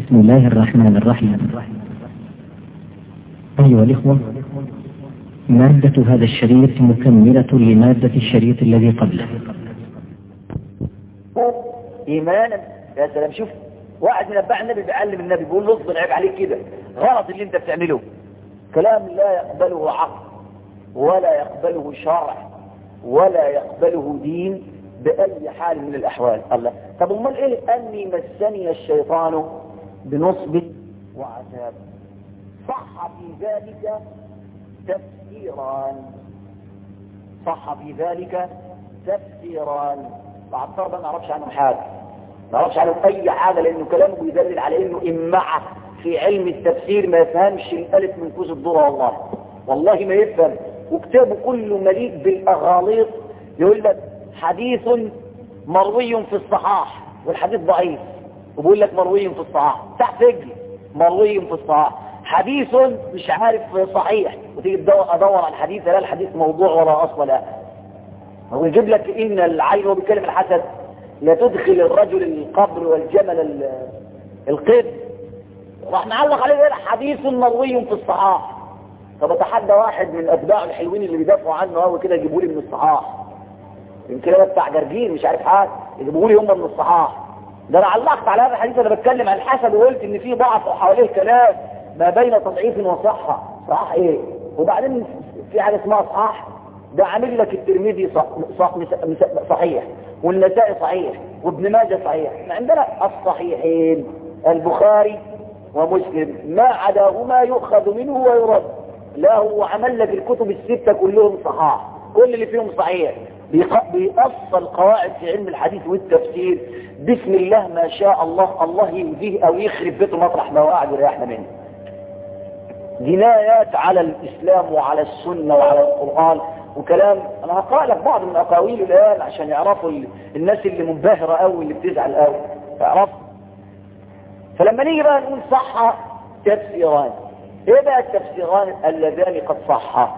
بسم الله الرحمن الرحيم أيها الإخوة مادة هذا الشريط مكملة لمادة الشريط الذي قبله ايمانا يا سلام شوف واحد من اتباع النبي بيعلم النبي بيقول له اصبر عيب عليك كده غلط اللي انت بتعمله كلام لا يقبله عقل ولا يقبله شرع ولا يقبله دين بأي حال من الأحوال الله طب امال ايه أني مسني الشيطان بنصب وعذاب صح في ذلك تفسيران صح في ذلك تفسيران بعد طرد ما نعرفش عنهم حاجة ما نعرفش عنهم أي حاجة لأنه كلامه بيدلل على أنه إمعة في علم التفسير ما يفهمش الألف من كوز الدور والله والله ما يفهم وكتابه كله مليء بالأغاليط يقول لك حديث مروي في الصحاح والحديث ضعيف وبيقول لك مروي في الصحاح تحت رجلي مروي في الصحاح حديث مش عارف صحيح وتيجي تدور ادور على الحديث لا الحديث موضوع ولا اصل لا هو يجيب لك ان العين هو بيتكلم الحسد لا تدخل الرجل القبر والجمل القد راح نعلق عليه ايه حديث مروي في الصحاح طب اتحدى واحد من اتباعه الحلوين اللي بيدافعوا عنه قوي كده يجيبوا لي من الصحاح يمكن انا بتاع جرجير مش عارف حاجه يجيبوا لي هم من الصحاح ده انا علقت على هذا الحديث انا بتكلم عن الحسد وقلت ان في ضعف وحواليه كلام ما بين تضعيف وصحه صح ايه وبعدين في حاجه اسمها صحاح ده عامل لك الترمذي صح صح صحيح والنسائي صحيح وابن ماجه صحيح احنا عندنا الصحيحين البخاري ومسلم ما عداهما يؤخذ منه ويرد لا هو عمل لك الكتب الستة كلهم صحاح كل اللي فيهم صحيح بيأصل قواعد في علم الحديث والتفسير بسم الله ما شاء الله الله يهديه او يخرب بيته مطرح ما وقع ويريحنا منه جنايات على الاسلام وعلى السنة وعلى القرآن وكلام انا هقرأ لك بعض من اقاويل الان عشان يعرفوا الناس اللي منبهرة قوي اللي بتزعل قوي يعرفوا فلما نيجي بقى نقول صح تفسيران ايه بقى التفسيران اللذان قد صحا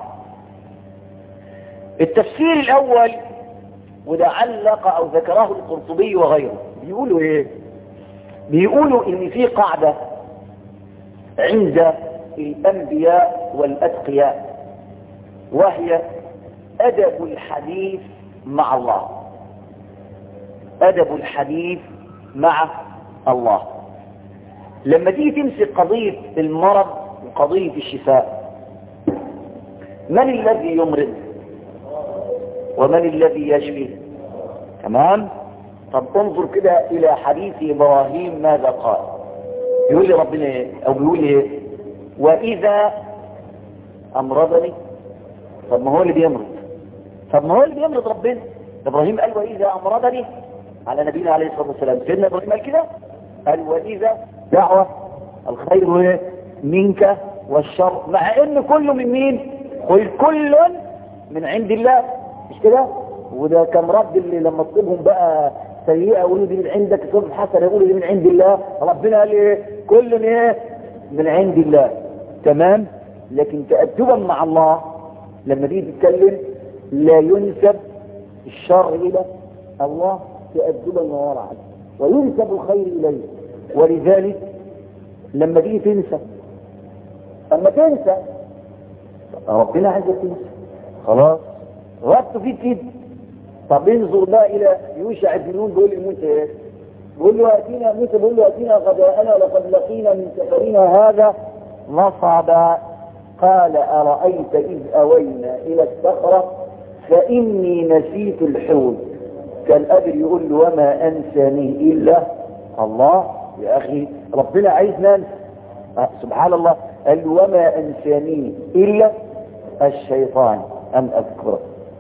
التفسير الاول وده علق او ذكره القرطبي وغيره بيقولوا ايه بيقولوا ان في قاعدة عند الانبياء والاتقياء وهي ادب الحديث مع الله ادب الحديث مع الله لما تيجي تمسك قضية المرض وقضية الشفاء من الذي يمرض ومن الذي يشفي تمام طب انظر كده الى حديث ابراهيم ماذا قال يقول لي ربنا ايه او بيقول لي ايه واذا امرضني طب ما هو اللي بيمرض طب ما هو اللي بيمرض ربنا ابراهيم قال واذا امرضني على نبينا عليه الصلاه والسلام سيدنا ابراهيم قال كده قال واذا دعوه الخير ايه منك والشر مع ان كله من مين قل كل من عند الله مش كده وده كان رد اللي لما تصيبهم بقى سيئة يقولوا دي من عندك تصيب حسنة يقولوا دي من عند الله ربنا قال ايه كل ايه من عند الله تمام لكن تأدبا مع الله لما تيجي تتكلم لا ينسب الشر الى الله تأدبا وورعا وينسب الخير اليه ولذلك لما تيجي تنسى اما تنسى ربنا عايزك تنسى خلاص ربط فيك كده طب انظر بقى الى يوشع بن نون بيقول لموسى ايه بيقول له اتينا موسى بيقول له اتينا غداءنا لقد لقينا من سفرنا هذا نصبا قال ارايت اذ اوينا الى الصخره فاني نسيت الحوت كالابر يقول له وما انساني الا الله يا اخي ربنا عايز ننسى أه سبحان الله قال له وما انساني الا الشيطان ان اذكره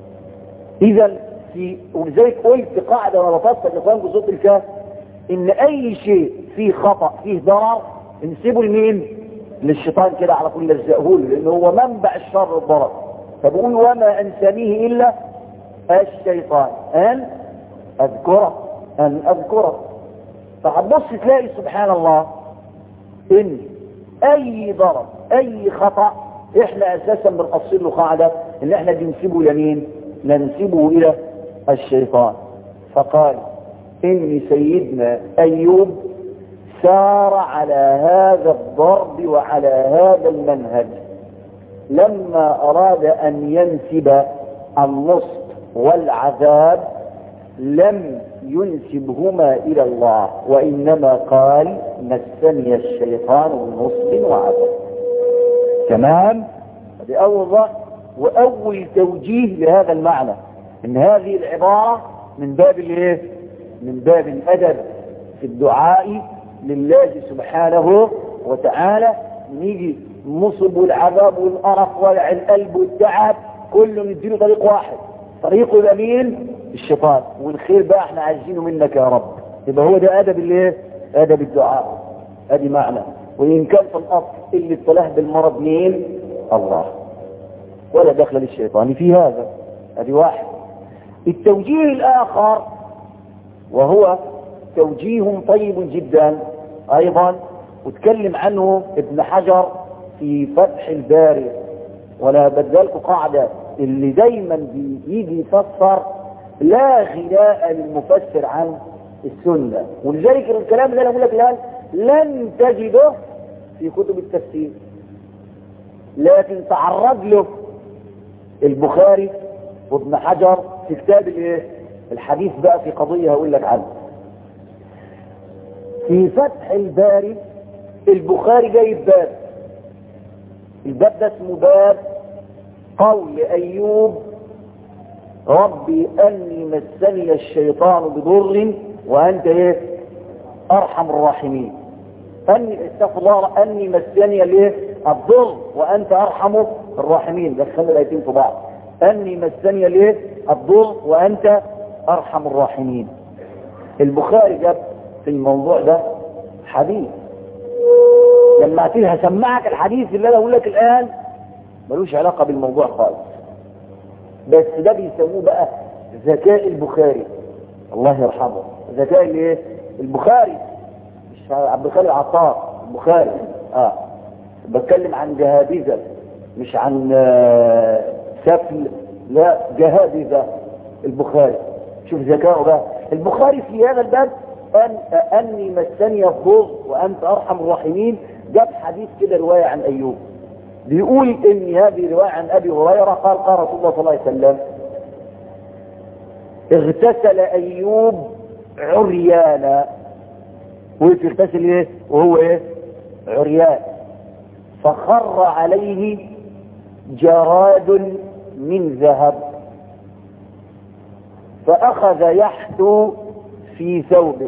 اذا في ولذلك قلت قاعده وانا بفصل اخوانكم صوت الكهف ان اي شيء فيه خطا فيه ضرر انسبه لمين للشيطان كده على طول لزقه له لان هو منبع الشر والضرر فبقول وما انسانيه الا الشيطان ان اذكره ان اذكره فهتبص تلاقي سبحان الله ان اي ضرر اي خطأ احنا اساسا بنقصر له قاعدة ان احنا بنسيبه لمين ننسبه الى الشيطان فقال ان سيدنا ايوب سار على هذا الضرب وعلى هذا المنهج لما أراد أن ينسب النصب والعذاب لم ينسبهما إلى الله وإنما قال مسني الشيطان بنصب وعذاب تمام هذه أول ضغط وأول توجيه لهذا المعنى إن هذه العبارة من باب الايه من باب الأدب في الدعاء لله سبحانه وتعالى نيجي النصب والعذاب والقرف وجع القلب والتعب كله نديله طريق واحد طريقه يبقى مين الشيطان والخير بقى احنا عايزينه منك يا رب يبقى هو ده ادب الايه ادب الدعاء ادي معنى وان كان في الاصل اللي ابتلاه بالمرض مين الله ولا دخل للشيطان في هذا ادي واحد التوجيه الاخر وهو توجيه طيب جدا ايضا وتكلم عنه ابن حجر في فتح الباري ولا بدلكم قاعدة اللي دايما بيجي يفسر لا غناء للمفسر عن السنة ولذلك الكلام اللي انا بقول لك الان لن تجده في كتب التفسير لكن تعرض له البخاري وابن حجر في كتاب الايه الحديث بقى في قضية هقول لك عنها في فتح الباري البخاري جايب باب الباب ده اسمه باب قول ايوب ربي اني مسني الشيطان بضر وانت ايه ارحم الراحمين اني استغفر الله اني مسني الايه الضر وانت ارحم الراحمين دخلنا الايتين في بعض اني مسني الايه الضر وانت ارحم الراحمين البخاري جاب في الموضوع ده حديث لما اعتلها سمعك الحديث اللي انا اقول لك الان ملوش علاقة بالموضوع خالص بس ده بيسموه بقى ذكاء البخاري الله يرحمه ذكاء الايه البخاري مش عبد الخالق العطار البخاري اه بتكلم عن جهابذة مش عن آه سفل لا جهابذة البخاري شوف ذكاؤه بقى البخاري في هذا الباب أن أني مسني الضر وأنت أرحم الراحمين جاب حديث كده رواية عن أيوب بيقول إن هذه رواية عن أبي هريرة قال قال رسول الله صلى الله عليه وسلم اغتسل أيوب عريانا وقف يغتسل إيه وهو إيه عريان فخر عليه جراد من ذهب فأخذ يحثو في ثوبه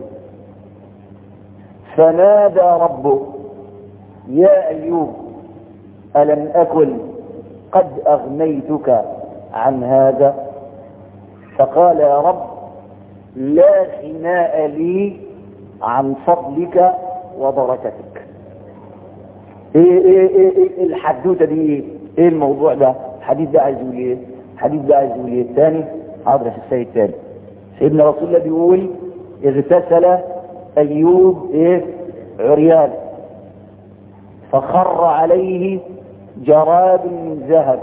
فنادى ربه يا أيوب ألم أكن قد أغنيتك عن هذا فقال يا رب لا غناء لي عن فضلك وبركتك ايه ايه ايه, إيه الحدوته دي ايه ايه الموضوع ده الحديث ده عايز يقول ايه الحديث ده عايز يقول ايه الثاني حاضر في السيد الثاني سيدنا رسول الله بيقول اغتسل ايوب ايه عريان فخر عليه جراد من ذهب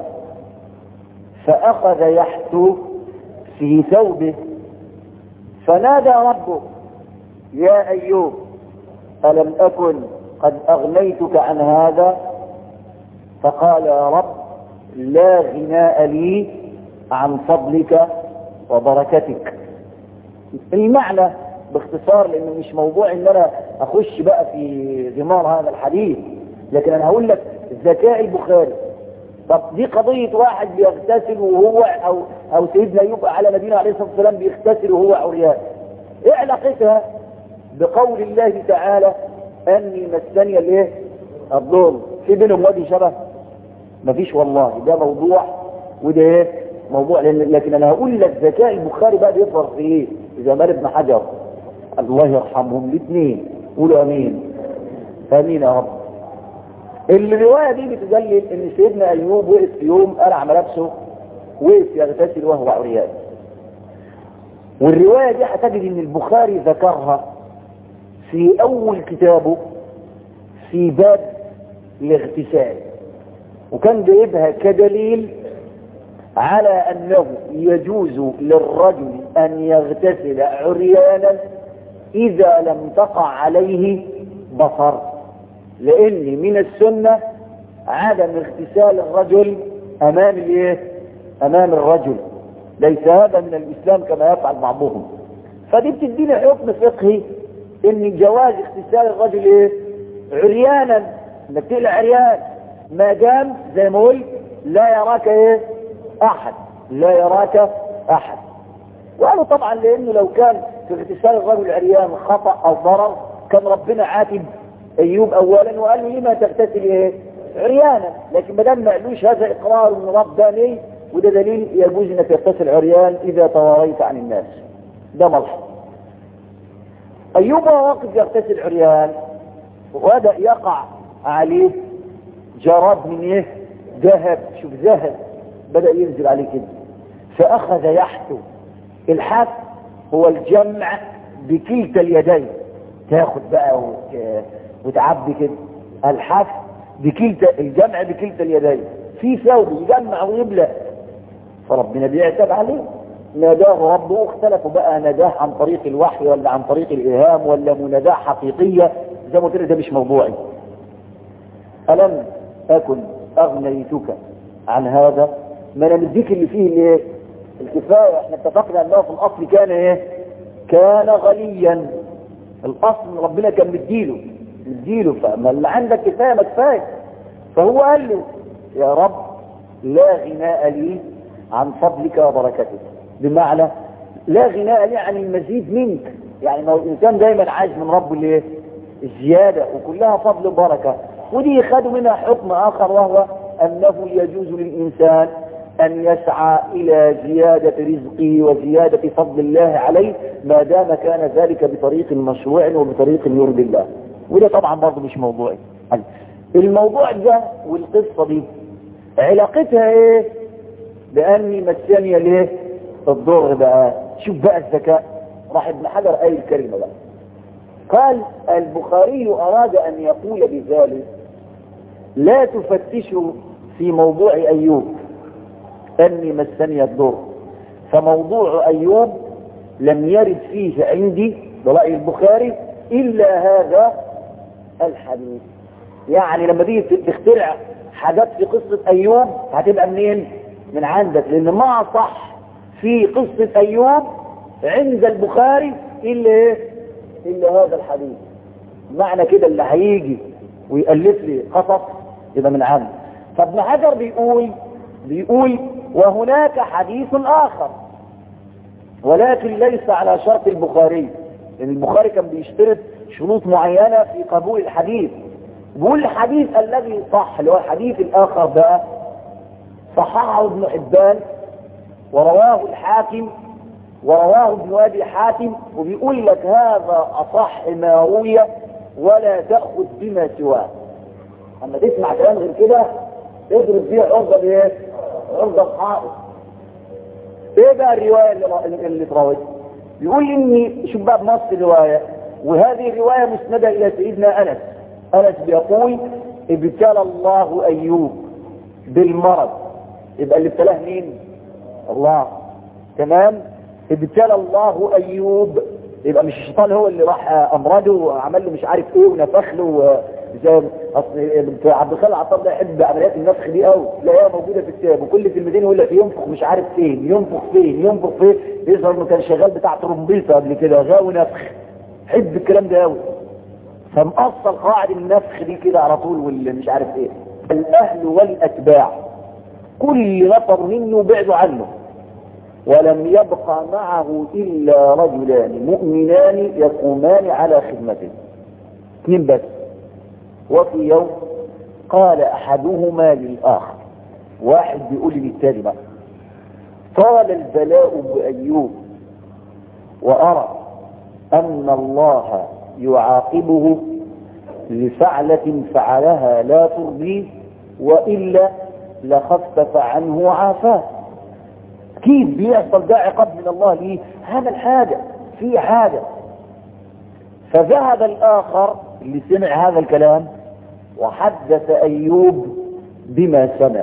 فاخذ يحثو في ثوبه فنادى ربه يا ايوب الم اكن قد اغنيتك عن هذا فقال يا رب لا غناء لي عن فضلك وبركتك المعنى باختصار لانه مش موضوع ان انا اخش بقى في غمار هذا الحديث لكن انا هقول لك ذكاء البخاري طب دي قضية واحد بيغتسل وهو او او سيدنا ايوب على نبينا عليه الصلاة والسلام بيغتسل وهو عريان ايه علاقتها بقول الله تعالى اني مسني الايه الضر في بينهم وادي شبه مفيش والله ده موضوع وده ايه موضوع لكن انا هقول لك ذكاء البخاري بقى بيظهر في ايه جمال ابن حجر الله يرحمهم الاثنين قولوا امين امين يا رب الروايه دي بتدلل ان سيدنا ايوب وقف في يوم قلع ملابسه وقف يغتسل وهو عريان والروايه دي هتجد ان البخاري ذكرها في اول كتابه في باب الاغتسال وكان جايبها كدليل على انه يجوز للرجل ان يغتسل عريانا اذا لم تقع عليه بصر لان من السنة عدم اغتسال الرجل امام الايه امام الرجل ليس هذا من الاسلام كما يفعل بعضهم فدي بتدينا حكم فقهي ان جواز اغتسال الرجل ايه عريانا انك تقلع عريان ما دام زي ما قلت لا يراك ايه احد لا يراك احد وقالوا طبعا لانه لو كان في اغتسال الرجل عريان خطأ او ضرر كان ربنا عاتب ايوب اولا وقال له لما تغتسل ايه عريانا لكن ما دام ما قالوش هذا اقرار من رباني وده دليل يجوز انك تغتسل عريان اذا تواريت عن الناس ده ملحظ ايوب وهو واقف يغتسل عريان وبدا يقع عليه جراد من ايه ذهب شوف ذهب بدا ينزل عليه كده فاخذ يحثو الحث هو الجمع بكلتا اليدين تاخد بقى وت... وتعبي كده الحث بكلتا الجمع بكلتا اليدين في ثوب يجمع ويبلع فربنا بيعتب عليه ناداه ربه اختلفوا بقى ناداه عن طريق الوحي ولا عن طريق الإلهام ولا مناداه حقيقية زي ما قلت ده مش موضوعي ألم أكن أغنيتك عن هذا ما أنا مديك اللي فيه اللي الكفاية احنا اتفقنا أنه في الأصل كان ايه كان غنيا الأصل ربنا كان مديله مديله فما اللي عندك كفاية ما كفاية فهو قال له يا رب لا غناء لي عن فضلك وبركتك بمعنى لا غناء لي عن المزيد منك يعني ما هو الإنسان دايما عايز من ربه الايه الزيادة وكلها فضل وبركة ودي خدوا منها حكم آخر وهو أنه يجوز للإنسان أن يسعى إلى زيادة رزقه وزيادة فضل الله عليه ما دام كان ذلك بطريق مشروع وبطريق يرضي الله وده طبعا برضه مش موضوعي الموضوع ده والقصة دي علاقتها ايه بأني مساني ليه الضر بقى شوف بقى الذكاء راح ابن حجر قال الكلمة بقى قال البخاري أراد أن يقول بذلك لا تفتشوا في موضوع أيوب أني مسني الضر فموضوع أيوب لم يرد فيه عندي برأي البخاري إلا هذا الحديث يعني لما تيجي تخترع حاجات في قصة أيوب هتبقى منين من عندك لأن ما صح في قصة أيوب عند البخاري إلا إيه إلا هذا الحديث معنى كده اللي هيجي ويألف لي قصص يبقى من عنده فابن حجر بيقول بيقول وهناك حديث آخر ولكن ليس على شرط البخاري لأن البخاري كان بيشترط شروط معينة في قبول الحديث بيقول الحديث الذي صح اللي هو الحديث الآخر بقى صححه ابن حبان ورواه الحاكم ورواه ابن ابي حاتم وبيقول لك هذا اصح ما روي ولا تاخذ بما سواه اما تسمع كلام غير كده اضرب فيه عرضه بايه؟ عرضه بحائط ايه بقى الروايه اللي اللي اتراوت؟ بيقول اني شوف بقى بنص الروايه وهذه الروايه مسنده الى سيدنا انس انس بيقول ابتلى الله ايوب بالمرض يبقى اللي ابتلاه مين؟ الله تمام؟ ابتلى الله ايوب يبقى مش الشيطان هو اللي راح امرده وعمل له مش عارف ايه ونفخ له زي اصل عبد الخالق العطار ده يحب عمليات النفخ دي قوي تلاقيها موجوده في الكتاب وكل كلمتين يقول لك ينفخ مش عارف فين ينفخ فين ينفخ فين يظهر انه كان شغال بتاع ترومبيطه قبل كده غاوي نفخ حب الكلام ده قوي فمقصل قواعد النفخ دي كده على طول واللي مش عارف ايه الاهل والاتباع كل نفر منه بعدوا عنه ولم يبقى معه إلا رجلان مؤمنان يقومان على خدمته اثنين بس وفي يوم قال أحدهما للآخر واحد بيقول للتاني بقى طال البلاء بأيوب وأرى أن الله يعاقبه لفعلة فعلها لا ترضيه وإلا لخفف عنه وعافاه كيف بيحصل ده عقاب من الله ليه هذا الحاجة في حاجة فذهب الآخر اللي سمع هذا الكلام وحدث أيوب بما سمع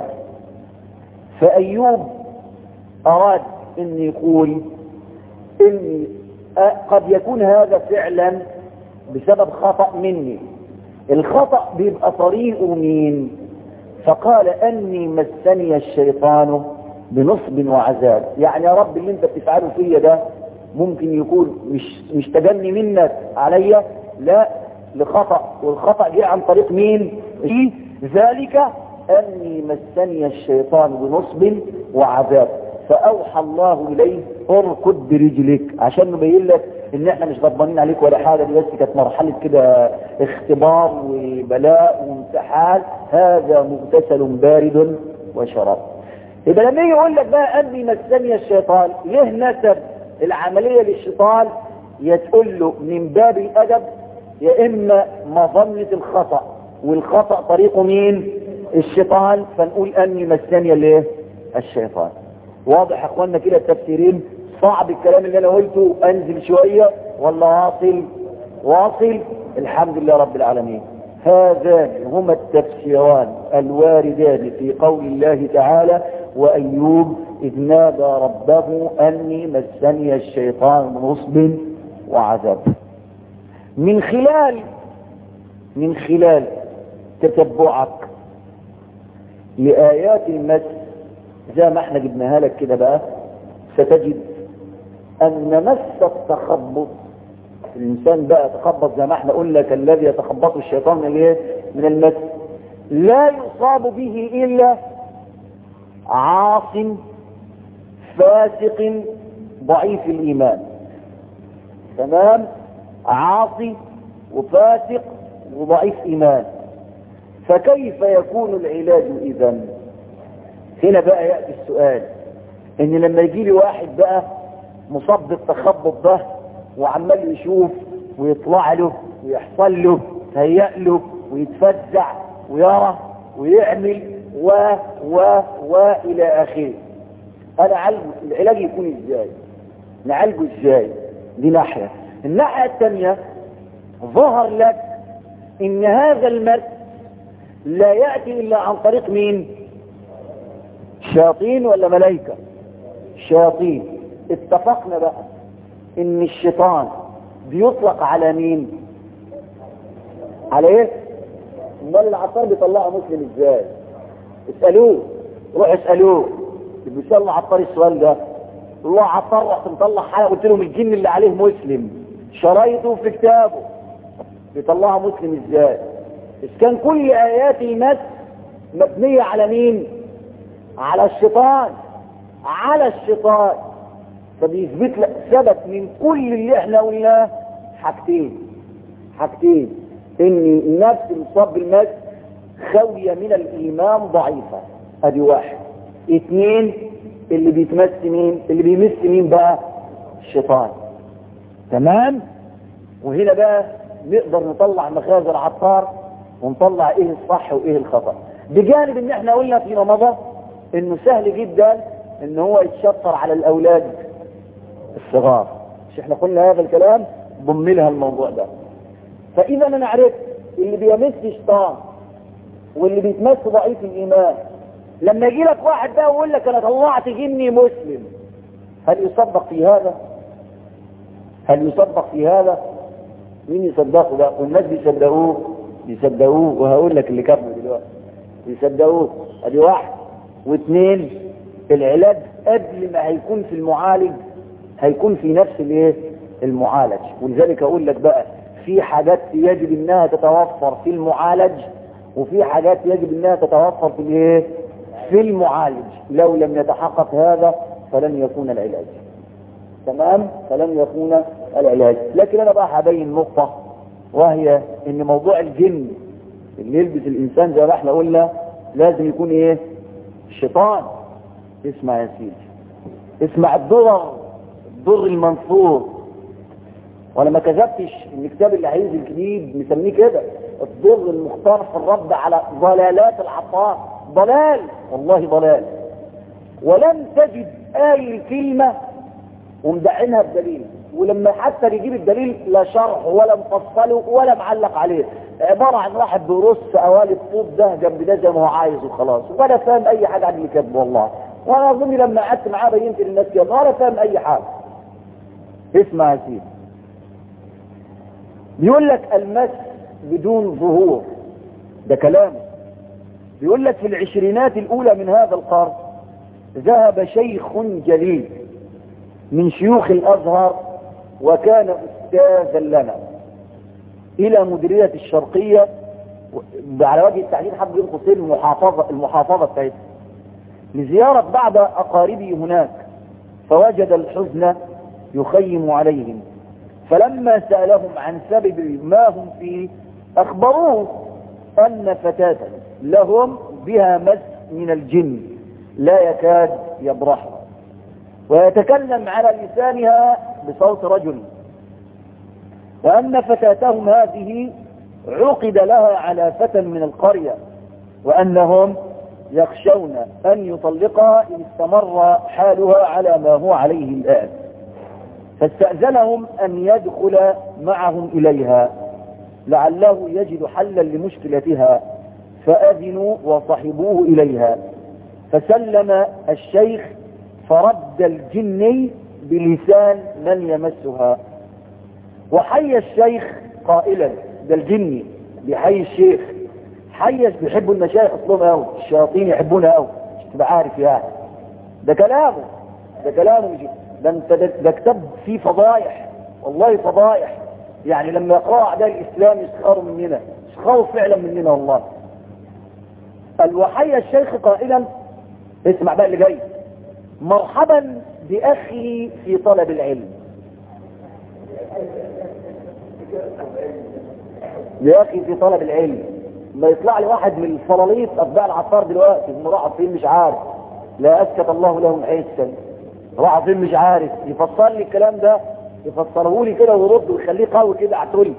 فأيوب أراد أن يقول إن قد يكون هذا فعلا بسبب خطأ مني الخطأ بيبقى طريقه مين فقال أني مسني الشيطان بنصب وعذاب يعني يا رب اللي انت بتفعله فيا ده ممكن يكون مش مش تجني منك عليا لا لخطأ والخطأ جه عن طريق مين إيه؟ ذلك أني مسني الشيطان بنصب وعذاب فأوحى الله إليه اركض برجلك عشان نبين لك ان احنا مش غضبانين عليك ولا حاجة دي بس كانت مرحلة كده اختبار وبلاء وامتحان هذا مغتسل بارد وشراب يبقى لما يجي يقول لك بقى اني مسني الشيطان ليه نسب العملية للشيطان يا تقول له من باب الادب يا اما مظنة الخطأ والخطأ طريقه مين الشيطان فنقول اني مسني الايه الشيطان واضح يا اخوانا كده التفسيرين صعب الكلام اللي انا قلته انزل شوية ولا واصل واصل الحمد لله رب العالمين هذان هما التفسيران الواردان في قول الله تعالى وأيوب إذ نادى ربه أني مسني الشيطان بنصب وعذاب من خلال من خلال تتبعك لآيات المس زي ما احنا جبناها لك كده بقى ستجد أن مس التخبط الإنسان بقى يتخبط زي ما احنا قلنا كالذي يتخبط الشيطان من الايه من المس لا يصاب به إلا عاص فاسق ضعيف الإيمان تمام عاصي وفاسق وضعيف إيمان فكيف يكون العلاج إذا هنا بقى يأتي السؤال ان لما يجي لي واحد بقى مصاب بالتخبط ده وعمال يشوف ويطلع له ويحصل له تهيأ له ويتفزع ويرى ويعمل و و و الى اخره انا عالج العلاج يكون ازاي نعالجه ازاي دي ناحية الناحية الثانية ظهر لك ان هذا المس لا يأتي الا عن طريق مين شياطين ولا ملائكة شياطين اتفقنا بقى ان الشيطان بيطلق على مين على ايه امال العطار بيطلعه مسلم ازاي اسألوه روح اسألوه بيسأل العطار السؤال ده الله عطار رحت مطلع حلقة قلت لهم الجن اللي عليه مسلم شرايطه في كتابه بيطلعه مسلم ازاي اذا كان كل ايات المس مبنية على مين على الشيطان على الشيطان فبيثبت لك ثبت من كل اللي احنا قلناه حاجتين حاجتين ان النفس المصاب بالمس خاوية من الايمان ضعيفة ادي واحد اثنين اللي بيتمس مين اللي بيمس مين بقى الشيطان تمام وهنا بقى نقدر نطلع مخازن العطار ونطلع ايه الصح وايه الخطأ بجانب ان احنا قلنا فيما مضى انه سهل جدا ان هو يتشطر على الاولاد الصغار مش احنا قلنا هذا الكلام ضم لها الموضوع ده فاذا انا عرفت اللي بيمس شيطان واللي بيتمس ضعيف الايمان لما يجي لك واحد بقى ويقول لك انا طلعت جني مسلم هل يصدق في هذا هل يصدق في هذا مين يصدقه بقى والناس بيصدقوه بيصدقوه وهقول لك اللي كفر دلوقتي بيصدقوه ادي واحد واثنين العلاج قبل ما هيكون في المعالج هيكون في نفس الايه المعالج ولذلك اقول لك بقى في حاجات يجب انها تتوفر في المعالج وفي حاجات يجب انها تتوفر في الايه في المعالج لو لم يتحقق هذا فلن يكون العلاج تمام فلن يكون العلاج لكن انا بقى هبين نقطة وهي ان موضوع الجن اللي يلبس الانسان زي ما احنا قلنا لازم يكون ايه الشيطان اسمع يا سيدي اسمع الضرر الضر المنصور وانا ما كذبتش الكتاب اللي هينزل جديد مسميه كده الضر المختار في الرد على ضلالات العطاء ضلال والله ضلال ولم تجد آي الكلمة ومدعينها بدليل ولما حتى يجيب الدليل لا شرح ولا مفصله ولا معلق عليه عبارة عن واحد بيرص قوالب الطوب ده جنب ده زي ما هو عايز وخلاص ولا فاهم اي حاجة عن اللي كاتبه والله وانا اظن لما قعدت معاه بينت للناس كده ولا فاهم اي حاجة اسمع يا سيدي بيقول لك المس بدون ظهور ده كلامه بيقول لك في العشرينات الأولى من هذا القرن ذهب شيخ جليل من شيوخ الأزهر وكان أستاذا لنا إلى مديرية الشرقية على وجه التحديد حب بين قوسين المحافظة المحافظة بتاعتها لزيارة بعض أقاربي هناك فوجد الحزن يخيم عليهم فلما سألهم عن سبب ما هم فيه أخبروه أن فتاة لهم بها مس من الجن لا يكاد يبرحها ويتكلم على لسانها بصوت رجل وأن فتاتهم هذه عقد لها على فتى من القرية وأنهم يخشون أن يطلقها إن استمر حالها على ما هو عليه الآن فاستأذنهم أن يدخل معهم إليها لعله يجد حلا لمشكلتها فأذنوا وصحبوه إليها فسلم الشيخ فرد الجني بلسان من يمسها وحي الشيخ قائلا ده الجني بيحيي الشيخ حيش بيحبوا المشايخ اصلهم قوي الشياطين يحبونها قوي مش تبقى عارف يعني ده كلامه ده كلامه مش ده انت ده, ده كتاب فيه فضايح والله فضايح يعني لما يقرأ اعداء الاسلام يسخروا مننا يسخروا فعلا مننا والله الوحي الشيخ قائلا اسمع بقى اللي جاي مرحبا باخي في طلب العلم باخي في طلب العلم ما يطلع لي واحد من الفراليط اتباع العطار دلوقتي هم راحوا فين مش عارف لا اسكت الله لهم عيسا راحوا فين مش عارف يفسر لي الكلام ده يفسره لي كده ويرد ويخليه قوي كده اعتولي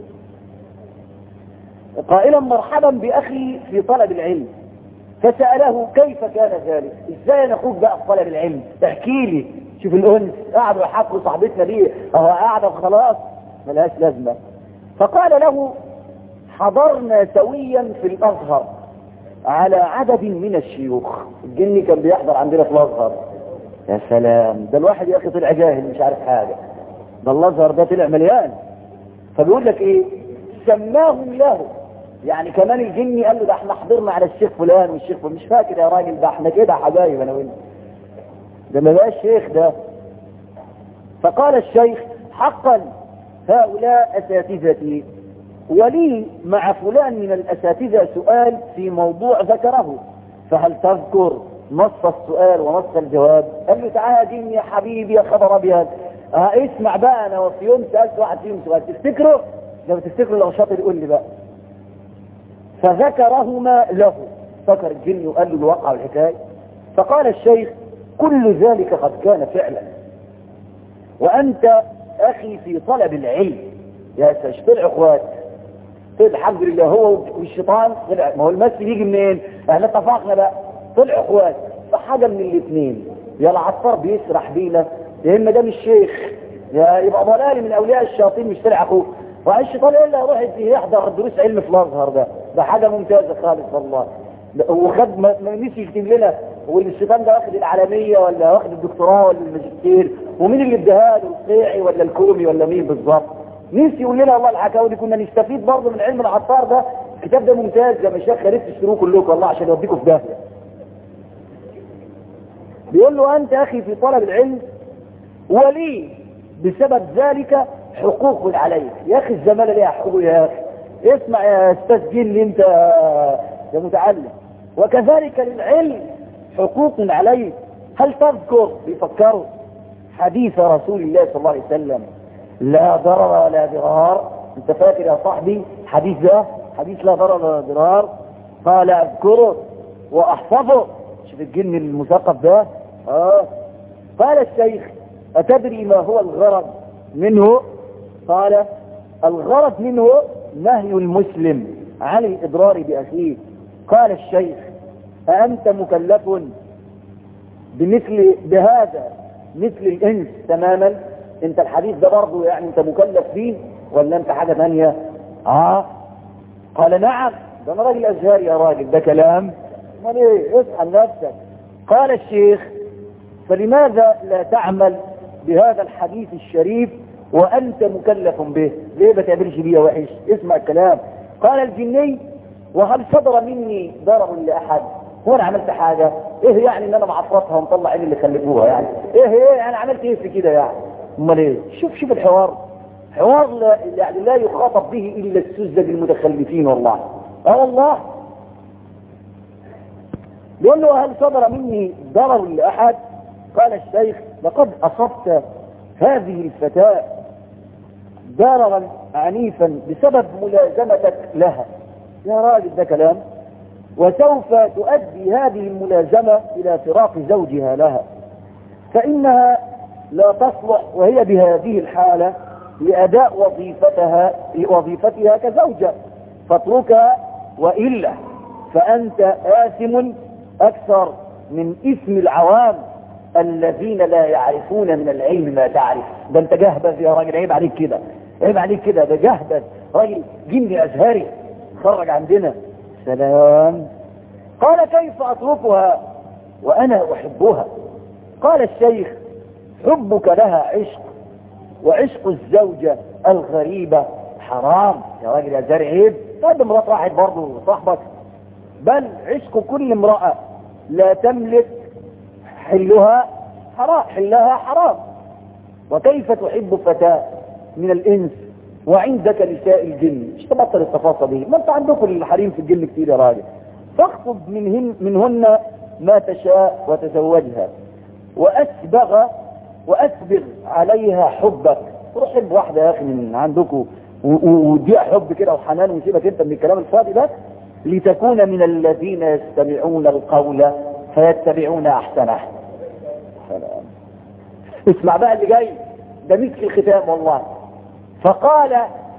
قائلا مرحبا باخي في طلب العلم فسأله كيف كان ذلك ازاي انا اخوك بقى في طلب العلم احكي لي شوف الانس قعدوا يحكوا صاحبتنا دي اهو قاعده خلاص ملهاش لازمه فقال له حضرنا سويا في الازهر على عدد من الشيوخ الجن كان بيحضر عندنا في الازهر يا سلام ده الواحد يا اخي طلع جاهل مش عارف حاجه ده الازهر ده طلع مليان فبيقول لك ايه سماهم له يعني كمان الجني قال له ده احنا حضرنا على الشيخ فلان والشيخ فلان مش فاكر يا راجل ده احنا كده حبايب انا وانت ده ما بقاش شيخ ده فقال الشيخ حقا هؤلاء اساتذتي ولي مع فلان من الاساتذه سؤال في موضوع ذكره فهل تذكر نص السؤال ونص الجواب قال له تعالى جني يا حبيبي يا خبر ابيض اه اسمع بقى انا وفي يوم سالت واحد فيهم سؤال تفتكره لو تفتكره لو شاطر يقول لي بقى فذكرهما له فكر الجن وقال له الواقع والحكايه فقال الشيخ كل ذلك قد كان فعلا وانت اخي في طلب العلم يا سيش طلع اخوات طلع الحمد لله هو والشيطان طلع ما هو المس يجي منين احنا اتفقنا بقى طلع اخوات فحاجه من الاثنين يا العطار بيسرح بينا يا اما ده مش شيخ يا يبقى ضلالي من اولياء الشياطين مش طلع اخوه والشيطان الا يروح يحضر دروس علم في الازهر ده ده حاجه ممتازه خالص والله وخد ما نسي يكتب لنا والشيطان ده واخد العالميه ولا واخد الدكتوراه ولا الماجستير ومين اللي اداها له القيعي ولا الكومي ولا مين بالظبط نسي يقول لنا والله الحكاوي دي كنا نستفيد برضه من علم العطار ده الكتاب ده ممتاز يا مشايخ يا ريت تشتروه كلكم والله عشان يوديكم في داهيه بيقول له انت اخي في طلب العلم ولي بسبب ذلك حقوق عليك يا اخي الزمالة ليها حقوق يا اخي اسمع يا استاذ جيل انت يا متعلم وكذلك للعلم حقوق عليك هل تذكر بيفكروا حديث رسول الله صلى الله عليه وسلم لا ضرر ولا ضرار انت فاكر يا صاحبي حديث ده حديث لا ضرر ولا ضرار قال اذكره واحفظه شوف الجن المثقف ده اه قال الشيخ اتدري ما هو الغرض منه قال الغرض منه نهي المسلم عن الإضرار بأخيه قال الشيخ أأنت مكلف بمثل بهذا مثل الإنس تماما انت الحديث ده برضه يعني انت مكلف فيه ولا انت حاجة ثانية اه قال نعم ده انا راجل ازهري يا راجل ده كلام امال ايه اصحى نفسك قال الشيخ فلماذا لا تعمل بهذا الحديث الشريف وأنت مكلف به ليه ما تعملش بيها وحش اسمع الكلام قال الجني وهل صدر مني ضرر لأحد هو انا عملت حاجة ايه يعني ان انا معفرتها ومطلع عيني اللي خلفوها يعني ايه ايه انا عملت ايه في كده يعني امال ايه شوف شوف الحوار حوار لا يعني لا يخاطب به الا السذج المتخلفين والله اه والله بيقول له هل صدر مني ضرر لاحد قال الشيخ لقد اصبت هذه الفتاة ضررا عنيفا بسبب ملازمتك لها يا راجل ده كلام وسوف تؤدي هذه الملازمة إلى فراق زوجها لها فإنها لا تصلح وهي بهذه الحالة لأداء وظيفتها وظيفتها كزوجة فاتركها وإلا فأنت آثم أكثر من اسم العوام الذين لا يعرفون من العلم ما تعرف ده انت جهبذ يا راجل عيب عليك كده عيب عليك كده ده جهبذ راجل جني أزهري خرج عندنا سلام قال كيف أتركها وأنا أحبها قال الشيخ حبك لها عشق وعشق الزوجة الغريبة حرام يا راجل يا زارع عيب طيب مرات واحد برضه صاحبك بل عشق كل امرأة لا تملك حلها حرام حلها حرام وكيف تحب فتاة من الإنس وعندك نساء الجن مش تبطل التفاصيل دي ما انت عندكم الحريم في الجن كتير يا راجل فاخطب منهن منهن ما تشاء وتزوجها واسبغ واسبغ عليها حبك روح حب واحده يا اخي من عندكم واديها حب كده وحنان وسيبك انت من الكلام الفاضي ده لتكون من الذين يستمعون القول فيتبعون احسنه سلام اسمع بقى اللي جاي ده مسك الختام والله فقال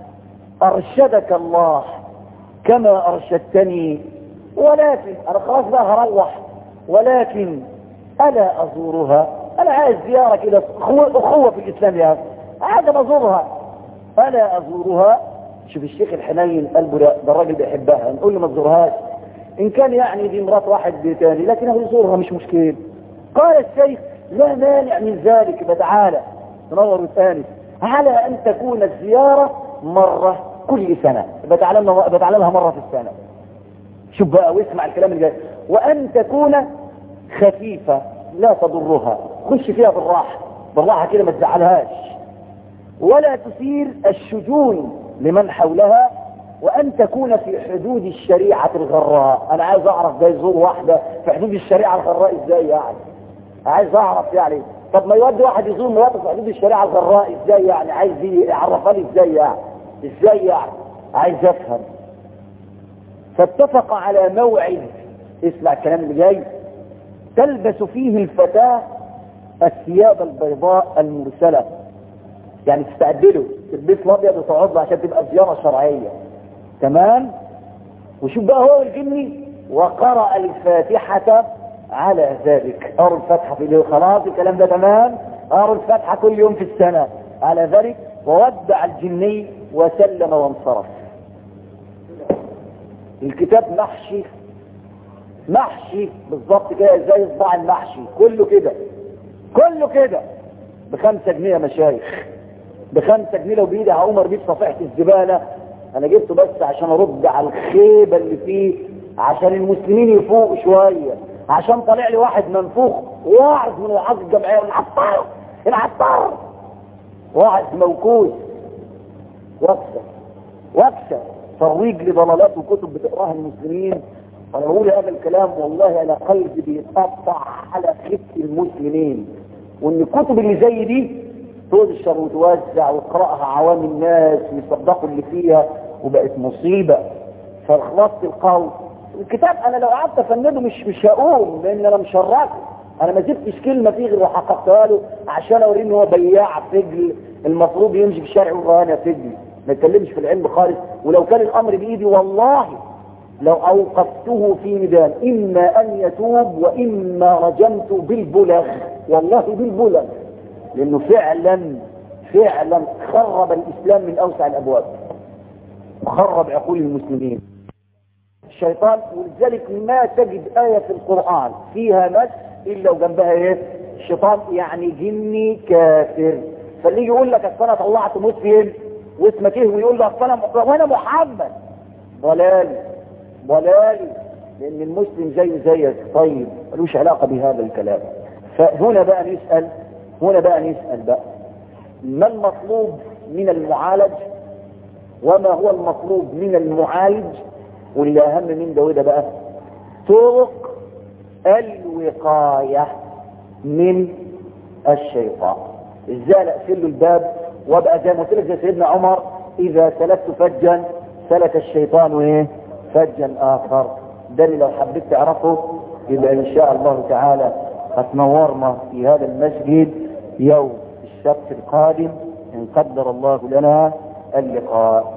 ارشدك الله كما ارشدتني ولكن انا خلاص بقى هروح ولكن الا ازورها انا عايز زياره كده اخوه أخوة في الاسلام يا اخي عايز ازورها الا ازورها شوف الشيخ الحنين قلبه ده, ده الراجل بيحبها نقول له ما تزورهاش ان كان يعني دي مرات واحد تاني لكنه يزورها مش مشكله قال الشيخ لا مانع من ذلك فتعالى تنور وتاني على ان تكون الزيارة مرة كل سنة بتعلمها بتعلمها مرة في السنة شوف بقى واسمع الكلام اللي جاي وان تكون خفيفة لا تضرها خش فيها بالراحة بالراحة كده ما تزعلهاش ولا تثير الشجون لمن حولها وان تكون في حدود الشريعة الغراء انا عايز اعرف ده يزور واحدة في حدود الشريعة الغراء ازاي يعني عايز اعرف يعني طب ما يودي واحد يزور مواطن في حدود الشريعة الغراء ازاي يعني عايز يعرفها لي ازاي يعني ازاي يعني عايز افهم فاتفق على موعد اسمع الكلام اللي جاي تلبس فيه الفتاة الثياب البيضاء المرسلة يعني تستعدله تلبس الابيض وتقعد عشان تبقى زيارة شرعية تمام وشوف بقى هو الجني وقرأ الفاتحة على ذلك أروا الفتحة في اليوم خلاص الكلام ده تمام أروا الفتحة كل يوم في السنة على ذلك وودع الجني وسلم وانصرف الكتاب محشي محشي بالظبط كده ازاي يصبع المحشي كله كده كله كده بخمسة جنيه يا مشايخ بخمسة جنيه لو بايدي هقوم ارميه في صفيحة الزبالة انا جبته بس عشان ارد على الخيبة اللي فيه عشان المسلمين يفوقوا شوية عشان طالع لي واحد منفوخ واعظ من العظ الجمعية العطار العطار واعظ موكوس وكسة وكسة ترويج لضلالات وكتب بتقراها المسلمين وانا بقول هذا الكلام والله انا قلبي بيتقطع على خفة المسلمين وان الكتب اللي زي دي تنشر وتوزع ويقراها عوام الناس ويصدقوا اللي فيها وبقت مصيبة فخلصت القول الكتاب انا لو قعدت افنده مش مش هقوم لان انا مشركه انا ما سبتش كلمه فيه غير وحققتها له عشان اوريه ان هو بياع فجل المفروض يمشي في الشارع ويقول انا فجل ما يتكلمش في العلم خالص ولو كان الامر بايدي والله لو اوقفته في ميدان اما ان يتوب واما رجمت بالبلغ والله بالبلغ لانه فعلا فعلا خرب الاسلام من اوسع الابواب وخرب عقول المسلمين الشيطان ولذلك ما تجد آية في القرآن فيها مس إلا وجنبها إيه الشيطان يعني جني كافر فاللي يقول لك اصل انا طلعت مسلم واسمك ايه ويقول له اصل انا وانا محمد ضلالي ضلالي لان المسلم زيه زيك طيب ملوش علاقه بهذا الكلام فهنا بقى نسال هنا بقى نسال بقى ما المطلوب من المعالج وما هو المطلوب من المعالج واللي اهم من ده وده بقى طرق الوقايه من الشيطان ازاي اقفل له الباب وابقى زي ما قلت لك زي سيدنا عمر اذا سلكت فجا سلك الشيطان ايه فجا اخر ده اللي لو حبيت تعرفه يبقى ان شاء الله تعالى هتنورنا في هذا المسجد يوم السبت القادم ان قدر الله لنا اللقاء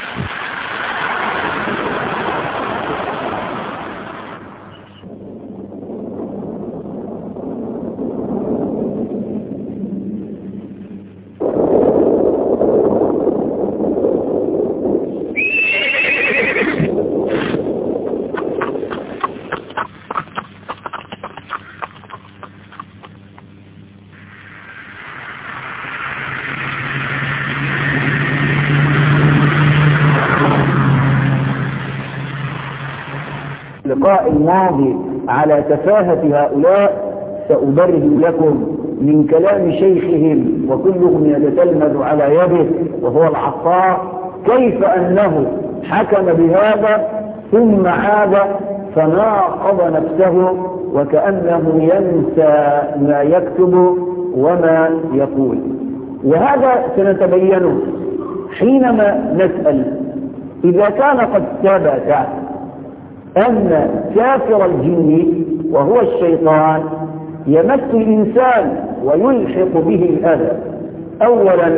اللقاء الماضي على تفاهة هؤلاء سأبرد لكم من كلام شيخهم وكلهم يتتلمذ على يده وهو العطار كيف أنه حكم بهذا ثم عاد فناقض نفسه وكأنه ينسى ما يكتب وما يقول وهذا سنتبينه حينما نسأل إذا كان قد ثبت أن كافر الجن وهو الشيطان يمس الإنسان ويلحق به الأذى أولا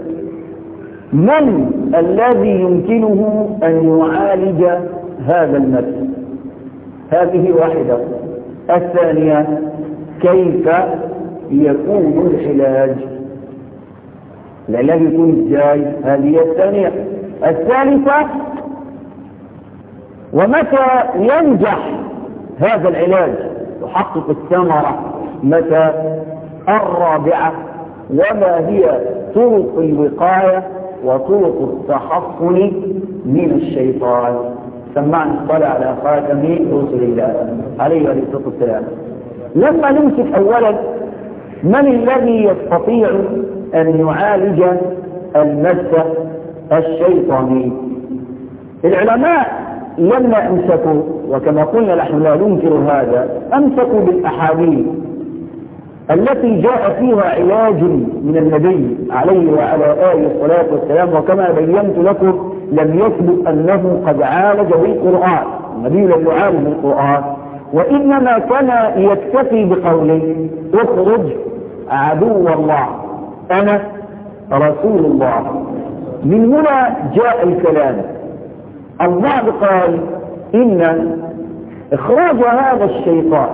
من الذي يمكنه أن يعالج هذا المس هذه واحدة الثانية كيف يكون العلاج العلاج يكون ازاي هذه الثانية الثالثة ومتى ينجح هذا العلاج يحقق الثمرة متى الرابعة وما هي طرق الوقاية وطرق التحصن من الشيطان سمعنا الصلاة على خاتم رسل الله عليه الصلاة والسلام لما نمسك أولا من الذي يستطيع أن يعالج المس الشيطاني العلماء لما امسكوا وكما قلنا نحن لا ننكر هذا امسكوا بالاحاديث التي جاء فيها علاج من النبي عليه وعلى اله الصلاه والسلام وكما بينت لكم لم يثبت انه قد عالج بالقران النبي لم يعالج بالقران وانما كان يكتفي بقوله اخرج عدو الله انا رسول الله من هنا جاء الكلام البعض قال إن إخراج هذا الشيطان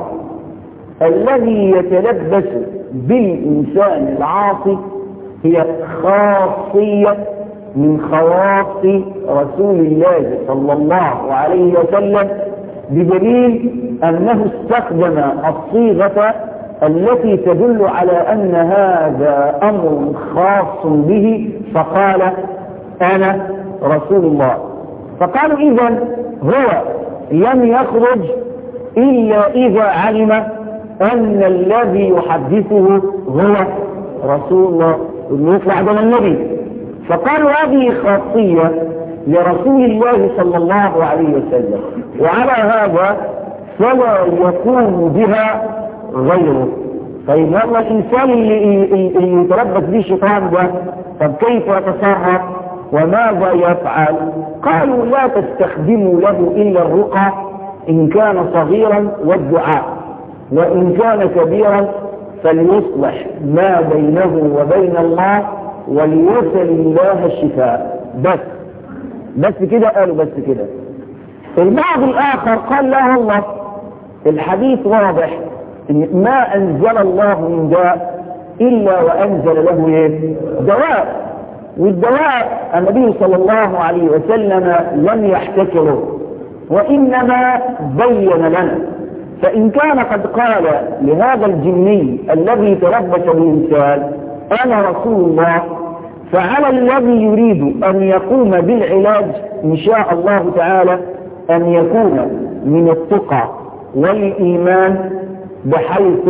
الذي يتلبس بالإنسان العاصي هي خاصية من خواص رسول الله صلى الله عليه وسلم بدليل أنه استخدم الصيغة التي تدل على أن هذا أمر خاص به فقال أنا رسول الله فقالوا إذا هو لم يخرج إلا إذا علم أن الذي يحدثه هو رسول الله اللي يطلع من النبي فقالوا هذه خاصية لرسول الله صلى الله عليه وسلم وعلى هذا فلا يكون بها غيره طيب هذا الإنسان اللي, اللي يتربص به الشيطان ده طب كيف يتصرف وماذا يفعل قالوا لا تستخدموا له إلا الرقى إن كان صغيرا والدعاء وإن كان كبيرا فليصلح ما بينه وبين الله وليسل الله الشفاء بس بس كده قالوا بس كده البعض الآخر قال لا والله الحديث واضح إن ما أنزل الله من داء إلا وأنزل له إيه؟ دواء والدواء النبي صلى الله عليه وسلم لم يحتكره وإنما بين لنا فإن كان قد قال لهذا الجني الذي تربص بالإنسان أنا رسول الله فعلى الذي يريد أن يقوم بالعلاج إن شاء الله تعالى أن يكون من التقى والإيمان بحيث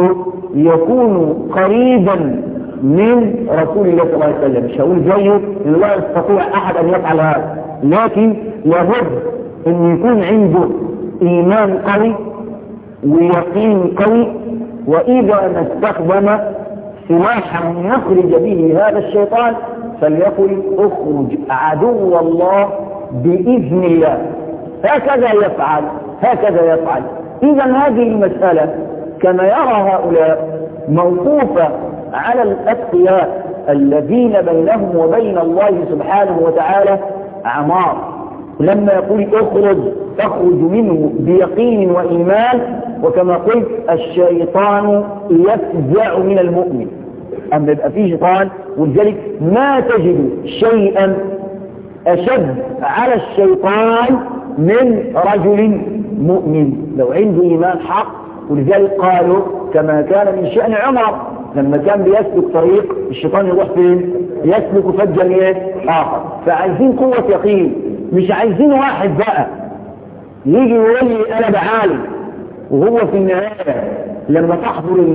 يكون قريبا من رسول الله صلى الله عليه وسلم مش هقول زيه لا يستطيع أحد أن يفعل هذا لكن لابد أن يكون عنده إيمان قوي ويقين قوي وإذا ما استخدم سلاحا يخرج به هذا الشيطان فليقل اخرج عدو الله بإذن الله هكذا يفعل هكذا يفعل إذا هذه المسألة كما يرى هؤلاء موقوفة على الأتقياء الذين بينهم وبين الله سبحانه وتعالى أعمار لما يقول اخرج تخرج منه بيقين وإيمان وكما قلت الشيطان يفزع من المؤمن أما يبقى فيه شيطان ولذلك ما تجد شيئا أشد على الشيطان من رجل مؤمن لو عنده إيمان حق ولذلك قالوا كما كان من شأن عمر لما كان بيسلك طريق الشيطان يروح فين يسلك فجا ايه اخر فعايزين قوة يقين مش عايزين واحد بقى يجي يقول لي انا بعالم وهو في النهاية لما تحضر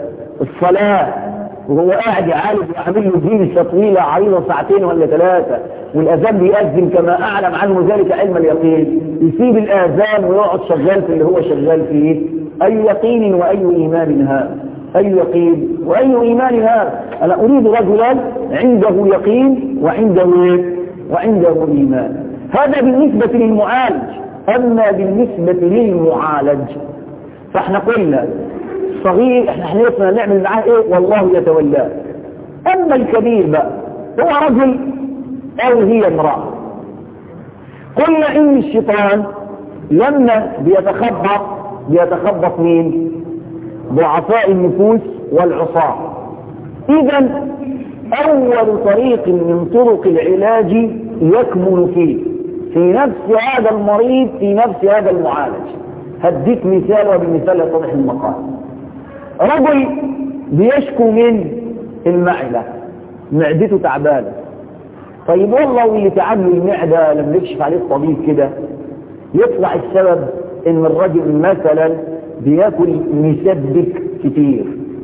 الصلاة وهو قاعد يعالج وعامل له جلسة طويلة عريضة ساعتين ولا ثلاثة والأذان بيأذن كما أعلم عنه ذلك علم اليقين يسيب الآذان ويقعد شغال في اللي هو شغال فيه أي يقين وأي إيمان هذا أي يقين وأي إيمان هذا أنا أريد رجلا عنده يقين وعنده وعنده إيمان هذا بالنسبة للمعالج أما بالنسبة للمعالج فاحنا قلنا صغير احنا حنيفنا نعمل معاه ايه والله يتولاه اما الكبير بقى هو رجل او هي امرأة قلنا ان الشيطان لما بيتخبط بيتخبط مين ضعفاء النفوس والعصاة اذا اول طريق من طرق العلاج يكمن فيه في نفس هذا المريض في نفس هذا المعالج هديك مثال وبالمثال يتضح المقال رجل بيشكو من المعدة معدته تعبانة طيب والله واللي تعب له المعدة لما يكشف عليه الطبيب كده يطلع السبب ان الرجل مثلا بياكل مسبك كتير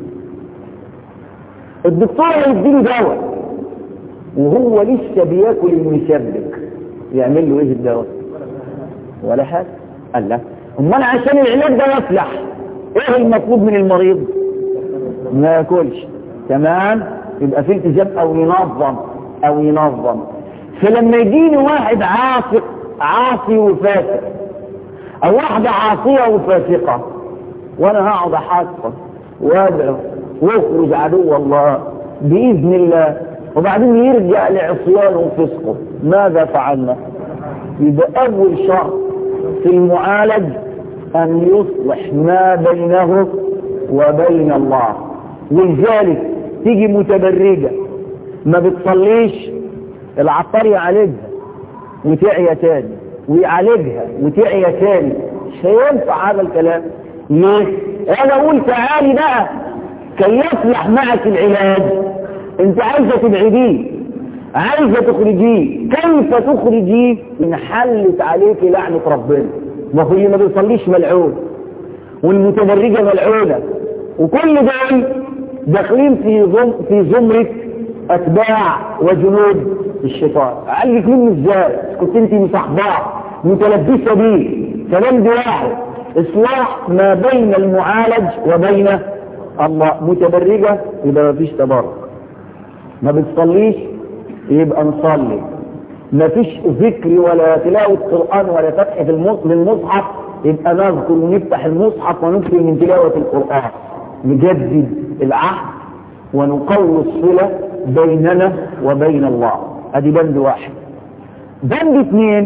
الدكتور يديله دواء وهو لسه بياكل المسبك يعمل له ايه الدواء ولا حاجه قال لا امال عشان العلاج ده يفلح ايه المطلوب من المريض ما ياكلش تمام يبقى في التزام او ينظم او ينظم فلما يجيني واحد عاصق عاصي وفاسق او واحدة عاصية وفاسقة وانا هقعد احاسبه وادعو واخرج عدو الله باذن الله وبعدين يرجع لعصيانه وفسقه ماذا فعلنا يبقى اول شرط في المعالج ان يصلح ما بينه وبين الله ولذلك تيجي متبرجة ما بتصليش العطار يعالجها وتعيا تاني ويعالجها وتعيا تاني مش هينفع هذا الكلام ليه؟ انا اقول تعالي بقى كي يصلح معك العلاج انت عايزه تبعديه عايزه تخرجيه كيف تخرجيه ان حلت عليك لعنه ربنا ما هو اللي ما بيصليش ملعون والمتبرجه ملعونه وكل دول داخلين في زم في زمره اتباع وجنود الشيطان عالجك منه ازاي كنت انت مصاحباه متلبسه بيه كلام دي واحد اصلاح ما بين المعالج وبين الله متبرجه يبقى ما فيش تبرج ما بتصليش يبقى نصلي ما فيش ذكر ولا تلاوة قرآن ولا فتح في المصحف يبقى نذكر ونفتح المصحف ونكثر من تلاوة القرآن نجدد العهد ونقوي الصلة بيننا وبين الله ادي بند واحد بند اثنين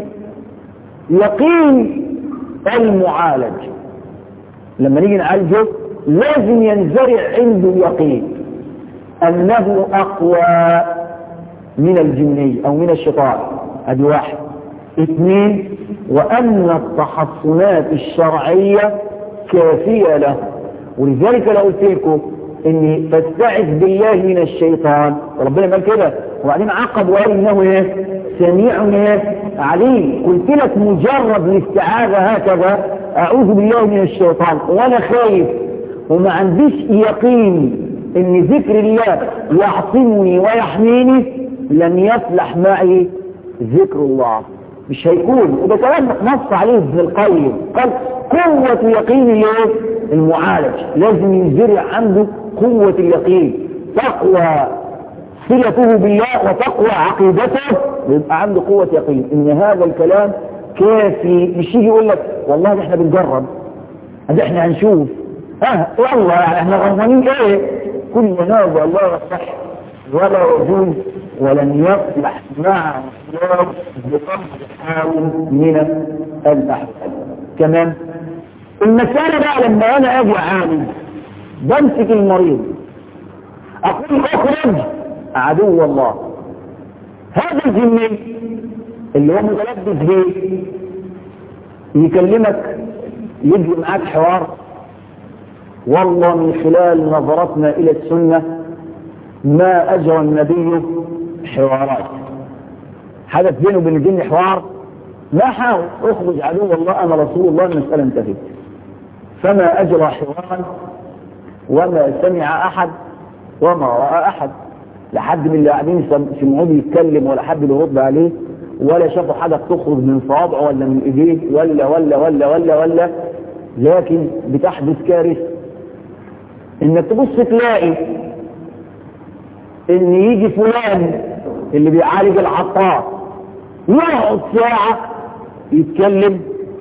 يقين المعالج لما نيجي نعالجه لازم ينزرع عنده يقين انه اقوى من الجني او من الشيطان ادي واحد اثنين وان التحصنات الشرعية كافية له ولذلك لو قلت لكم إني فاستعذ بالله من الشيطان ربنا قال كده وبعدين عقب وقال إنه إيه سميع إيه عليم قلت لك مجرد الاستعاذة هكذا أعوذ بالله من الشيطان وأنا خايف وما عنديش يقين ان ذكر الله يعصمني ويحميني لن يفلح معي ذكر الله مش هيكون وده كلام نص عليه ابن القيم قال قوة يقين الايه؟ المعالج لازم ينزرع عنده قوة اليقين تقوى صلته بالله وتقوى عقيدته يبقى عنده قوة يقين ان هذا الكلام كافي مش يجي يقول لك والله ده احنا بنجرب ده احنا هنشوف ها والله يعني احنا غلطانين ايه كل نوع الله صح ولا يجوز ولن يصلح مع الاسلام بقدر حال من الاحوال كمان المسألة بقى لما انا اجي عالم بمسك المريض اقول اخرج عدو الله هذا الجنين اللي هو متلبس بيه يكلمك يجي معاك حوار والله من خلال نظرتنا الى السنة ما اجرى النبي حوارات حدث بينه وبين الجن حوار ما حاول اخرج عدو الله انا رسول الله المسألة انتهت فما اجرى حوارا وما سمع احد وما رأى احد لحد من اللي قاعدين سمعوه بيتكلم ولا حد بيرد عليه ولا شافوا حاجة تخرج من صوابعه ولا من ايديه ولا ولا ولا ولا ولا لكن بتحدث كارثة انك تبص تلاقي ان يجي فلان اللي بيعالج العطار يقعد ساعة يتكلم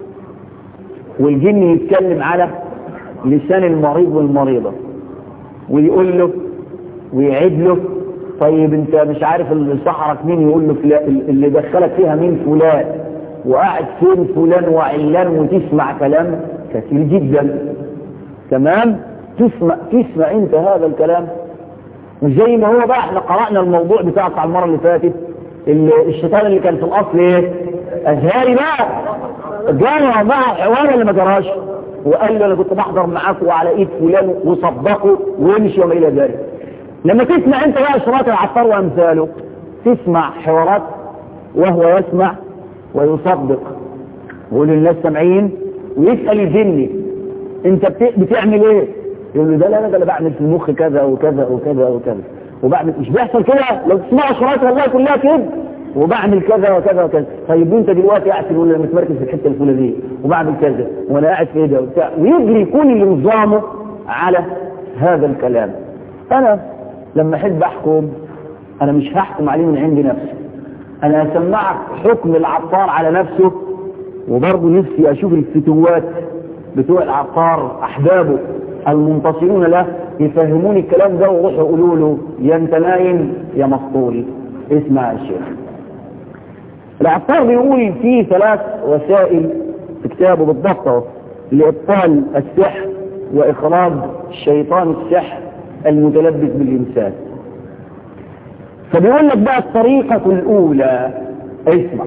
والجن يتكلم على لسان المريض والمريضة ويقول له ويعيد له طيب انت مش عارف اللي سحرك مين يقول له فلان اللي دخلك فيها مين فلان وقاعد فين فلان وعلان وتسمع كلام كثير جدا تمام تسمع تسمع انت هذا الكلام مش زي ما هو بقى احنا قرأنا الموضوع بتاع بتاع المرة اللي فاتت الشيطان اللي كان في الاصل ايه ازهاري بقى جانا مع حوار اللي ما جراش وقال له انا كنت بحضر معاك وعلى ايد فلان وصدقه ويمشي وما الى ذلك لما تسمع انت بقى اشراط العطار وامثاله تسمع حوارات وهو يسمع ويصدق ويقول للناس سامعين ويسأل الجني انت بتعمل ايه يقول له ده لا ده انا بعمل في المخ كذا وكذا وكذا وكذا وبعمل مش بيحصل كده لو تسمعوا اشراط والله كلها كده وبعمل كذا وكذا وكذا طيب انت دلوقتي قاعد ولا متمركز في الحته الفلانيه وبعمل كذا وانا قاعد في ده وبتاع ويجري كل نظامه على هذا الكلام انا لما احب احكم انا مش هحكم عليه من عند نفسي انا هسمعك حكم العطار على نفسه وبرضه نفسي اشوف الفتوات بتوع العطار احبابه المنتصرون له يفهموني الكلام ده ويروحوا يقولوا له يا انت نايم يا مسطول اسمع يا شيخ العطار بيقول في ثلاث وسائل في كتابه بالضبط لابطال السحر واخراج شيطان السحر المتلبس بالانسان فبيقول لك بقى الطريقة الاولى اسمع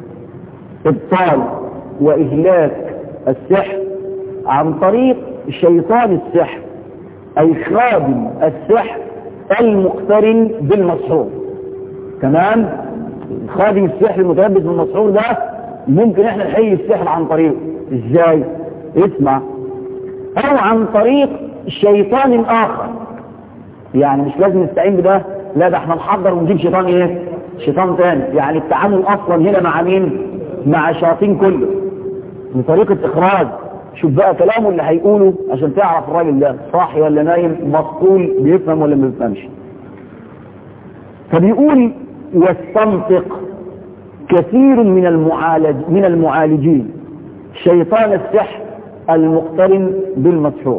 ابطال واهلاك السحر عن طريق شيطان السحر اي خادم السحر المقترن بالمسحور تمام خادم السحر المتلبس بالمسحور ده ممكن احنا نحل السحر عن طريقه ازاي اسمع او عن طريق شيطان اخر يعني مش لازم نستعين بده لا ده احنا نحضر ونجيب شيطان ايه شيطان تاني يعني التعامل اصلا هنا مع مين مع الشياطين كله بطريقة اخراج شوف بقى كلامه اللي هيقوله عشان تعرف الراجل ده صاحي ولا نايم مسطول بيفهم ولا ما بيفهمش فبيقول يستنطق كثير من المعالج من المعالجين شيطان السحر المقترن بالمسحور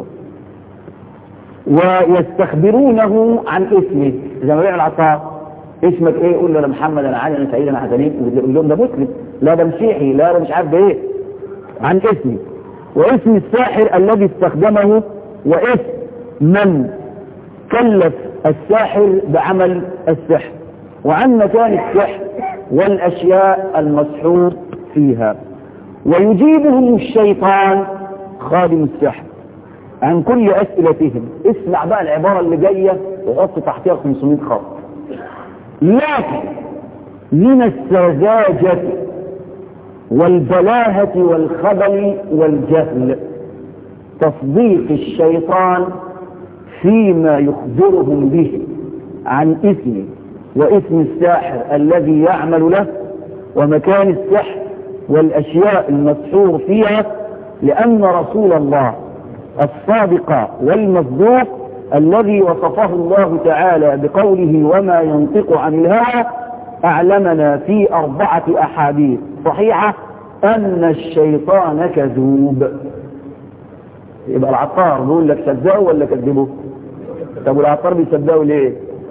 ويستخبرونه عن اسمه زي ما بيعمل عطاء اسمك ايه يقول له انا محمد انا علي انا سعيد انا حسنين يقول لهم ده مسلم لا ده مسيحي لا ده مش عارف ده ايه عن اسمي واسم الساحر الذي استخدمه واسم من كلف الساحر بعمل السحر وعن مكان السحر والاشياء المسحور فيها ويجيبهم الشيطان خادم السحر عن كل أسئلتهم اسمع بقى العبارة اللي جاية وحط تحتها 500 خط لكن من السذاجة والبلاهة والخبل والجهل تصديق الشيطان فيما يخبرهم به عن اسمه واسم الساحر الذي يعمل له ومكان السحر والأشياء المسحور فيها لأن رسول الله الصادق والمصدوق الذي وصفه الله تعالى بقوله وما ينطق عن الهوى أعلمنا في أربعة أحاديث صحيحة أن الشيطان كذوب يبقى العطار بيقول لك صدقه ولا كذبه طب والعطار بيصدقوا ليه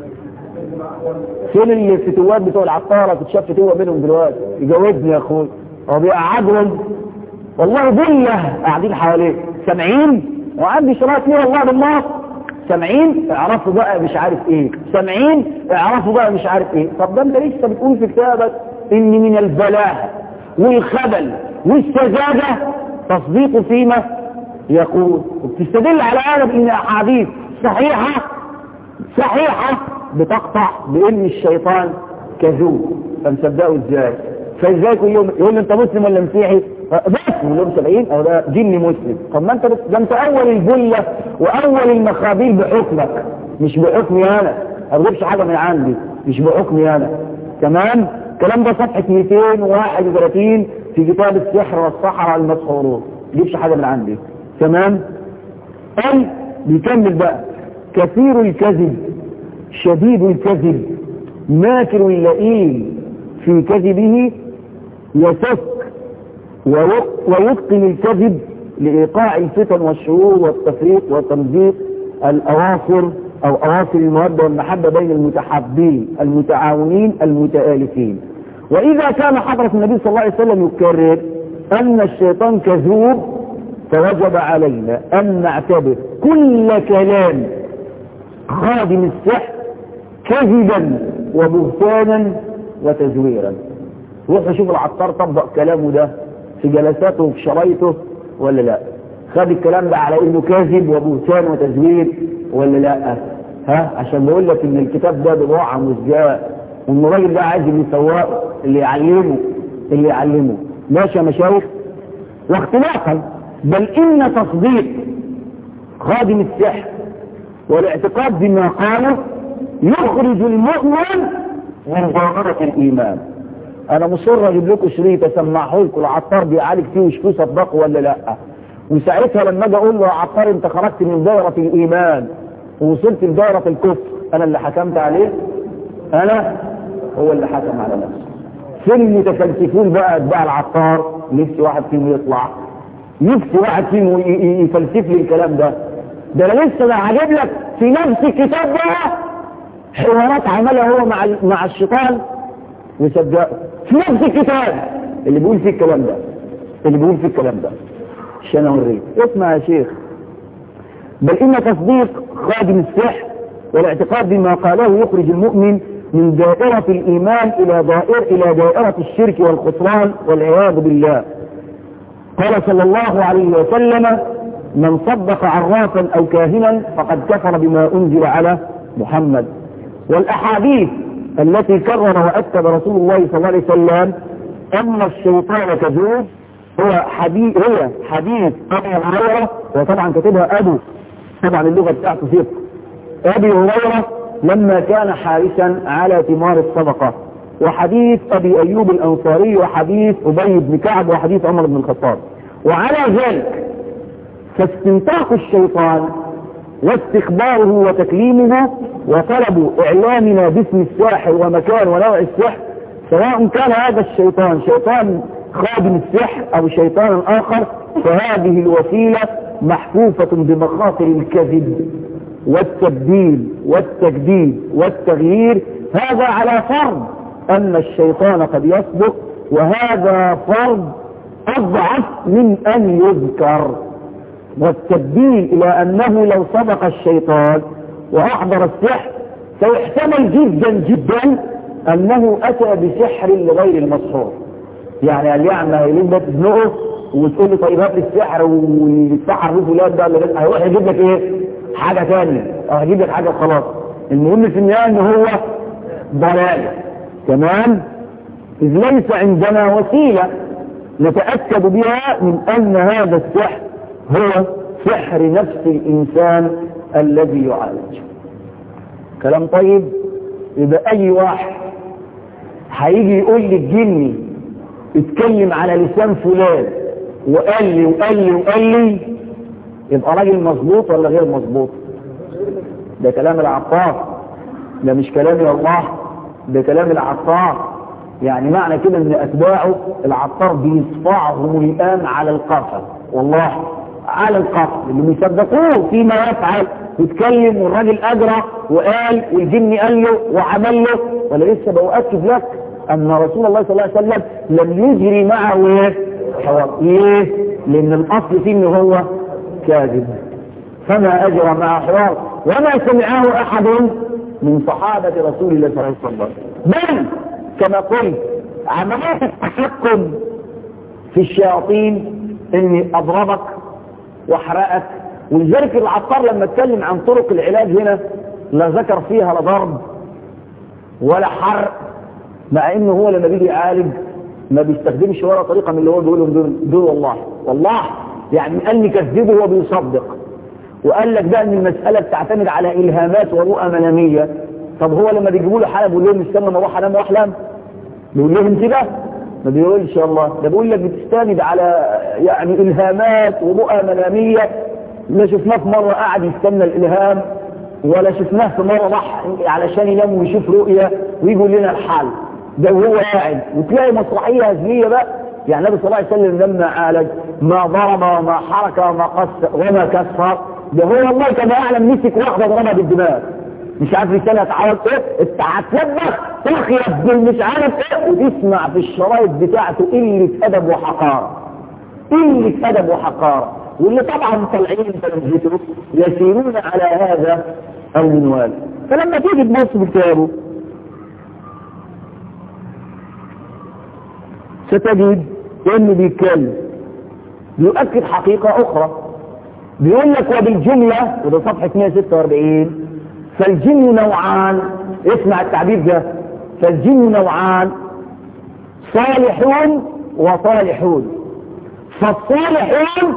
فين الفتوات بتوع العطارة تتشاف فتوة بينهم دلوقتي يجاوبني يا اخوي هو بيقعدهم والله بله قاعدين حواليه سامعين وعندي شرايط ليه والله بالنص سامعين اعرفوا بقى مش عارف ايه سامعين اعرفوا بقى مش عارف ايه طب ده انت لسه بتقول في كتابك ان من البلاهه والخبل والسذاجه تصديق فيما يقول وبتستدل على هذا بان احاديث صحيحه صحيحه بتقطع بان الشيطان كذوب فمصدقه ازاي فازاي كل يوم يقول لي انت مسلم ولا مسيحي بس يقول لهم 70 او ده جني مسلم طب ما انت ده انت اول الجله واول المخابيل بحكمك مش بحكمي انا ما بجيبش حاجه من عندي مش بحكمي انا تمام الكلام ده صفحه 231 في كتاب السحر والسحرة المسحورون ما بجيبش حاجه من عندي تمام قال بيكمل بقى كثير الكذب شديد الكذب ماكر لئيم في كذبه يسك ويتقن الكذب لإيقاع الفتن والشرور والتفريق وتمزيق الأواصر أو أواصر المودة والمحبة بين المتحابين المتعاونين المتآلفين وإذا كان حضرة النبي صلى الله عليه وسلم يكرر أن الشيطان كذوب فوجب علينا أن نعتبر كل كلام خادم السحر كذبا وبهتانا وتزويرا روح شوف العطار طبق كلامه ده في جلساته وفي شرايطه ولا لا خد الكلام ده على انه كاذب وبهتان وتزوير ولا لا ها عشان بقول لك ان الكتاب ده بضاعه مزجاء وان الراجل ده عايز اللي يسوقه اللي يعلمه اللي يعلمه ماشي يا مشايخ واختلاقا بل ان تصديق خادم السحر والاعتقاد بما قاله يخرج المؤمن من ظاهرة الإيمان أنا مصر أجيب لكم شريط أسمعه لكم العطار بيعالج فيه وشفيه صدقه ولا لأ وساعتها لما أجي أقول له يا عطار أنت خرجت من دائرة الإيمان ووصلت لدائرة الكفر أنا اللي حكمت عليه أنا هو اللي حكم على نفسه فين المتفلسفون بقى اتباع العطار نفسي واحد فيهم يطلع نفسي واحد فيهم يفلسف لي الكلام ده ده انا لسه ده عاجب لك في نفس الكتاب ده حوارات عملها هو مع مع الشيطان وصدقه في نفس الكتاب اللي بيقول فيه الكلام ده اللي بيقول فيه الكلام ده عشان اوريك اسمع يا شيخ بل ان تصديق خادم السحر والاعتقاد بما قاله يخرج المؤمن من دائرة الإيمان إلى دائرة إلى دائرة الشرك والخسران والعياذ بالله قال صلى الله عليه وسلم من صدق عرافا أو كاهنا فقد كفر بما أنزل على محمد والأحاديث التي كرر وأكد رسول الله صلى الله عليه وسلم أن الشيطان كذوب هو حديث هو حديث أبي هريرة وطبعا كاتبها أبو طبعا اللغة بتاعته فيه أبي هريرة لما كان حارسا على ثمار الصدقة وحديث أبي أيوب الأنصاري وحديث أبي بن كعب وحديث عمر بن الخطاب وعلى ذلك فاستنطاق الشيطان واستخباره وتكليمه وطلب إعلامنا باسم الساحر ومكان ونوع السحر سواء كان هذا الشيطان شيطان خادم السحر أو شيطان آخر فهذه الوسيلة محفوفة بمخاطر الكذب والتبديل والتجديد والتغيير هذا على فرض أن الشيطان قد يصدق وهذا فرض أضعف من أن يذكر والتبديل إلى أنه لو صدق الشيطان وأحضر السحر سيحتمل جدا جدا أنه أتى بسحر لغير المسحور يعني اليعمى يلين ده تزنقه وتقول له طيب هات لي السحر والسحر له فلان ده ولا هيروح يجيب لك ايه حاجه ثانيه او هيجيب لك حاجه وخلاص المهم في النهايه ان هو ضلال تمام اذ ليس عندنا وسيله نتاكد بها من ان هذا السحر هو سحر نفس الانسان الذي يعالج كلام طيب يبقى اي واحد هيجي يقول لي الجني اتكلم على لسان فلان وقال لي وقال لي وقال لي يبقى راجل مظبوط ولا غير مظبوط ده كلام العطار ده مش كلامي والله ده كلام العطار يعني معنى كده ان اتباعه العطار بيصفعهم الان على القفا والله على القفا اللي بيصدقوه فيما يفعل يتكلم والراجل اجرى وقال والجن قال له وعمل له وانا لسه بؤكد لك ان رسول الله صلى الله عليه وسلم لم يجري معه ايه حوار ليه لان الاصل فيه ان هو كاذب فما اجرى مع حوار وما سمعه احد من صحابة رسول الله صلى الله عليه وسلم بل كما قلت عملية التحكم في الشياطين اني اضربك واحرقك ولذلك العطار لما اتكلم عن طرق العلاج هنا لا ذكر فيها لا ضرب ولا حرق مع انه هو لما بيجي يعالج ما بيستخدمش ولا طريقه من اللي هو بيقولهم دول, دول والله والله يعني قال لي كذبه هو بيصدق وقال لك بقى ان المساله بتعتمد على الهامات ورؤى مناميه طب هو لما بيجيبوا له حاله بيقول لهم استنى ما اروح انام واحلم بيقول لهم كده ما بيقولش الله ده بيقول لك بتستند على يعني الهامات ورؤى مناميه لا شفناه في مره قاعد يستنى الالهام ولا شفناه في مره راح علشان ينام ويشوف رؤيه ويقول لنا الحل ده وهو قاعد وتلاقي مسرحيه هزليه بقى يعني النبي صلى الله عليه وسلم لما عالج ما ضرب وما حرك وما قص وما كسر ده هو والله كما يعلم مسك واحده ضربها بالدماغ مش عارف لسانها اتعود ايه هتلبخ تخيب مش عارف ايه وتسمع في الشرايط بتاعته قله ادب وحقاره قله ادب وحقاره واللي طبعا طالعين تلفزيونه يسيرون على هذا المنوال فلما تيجي تبص في كتابه ستجد انه بيتكلم بيؤكد حقيقة اخرى بيقول لك وبالجملة وده صفحة 146 فالجن نوعان اسمع التعبير ده فالجن نوعان صالحون وصالحون فالصالحون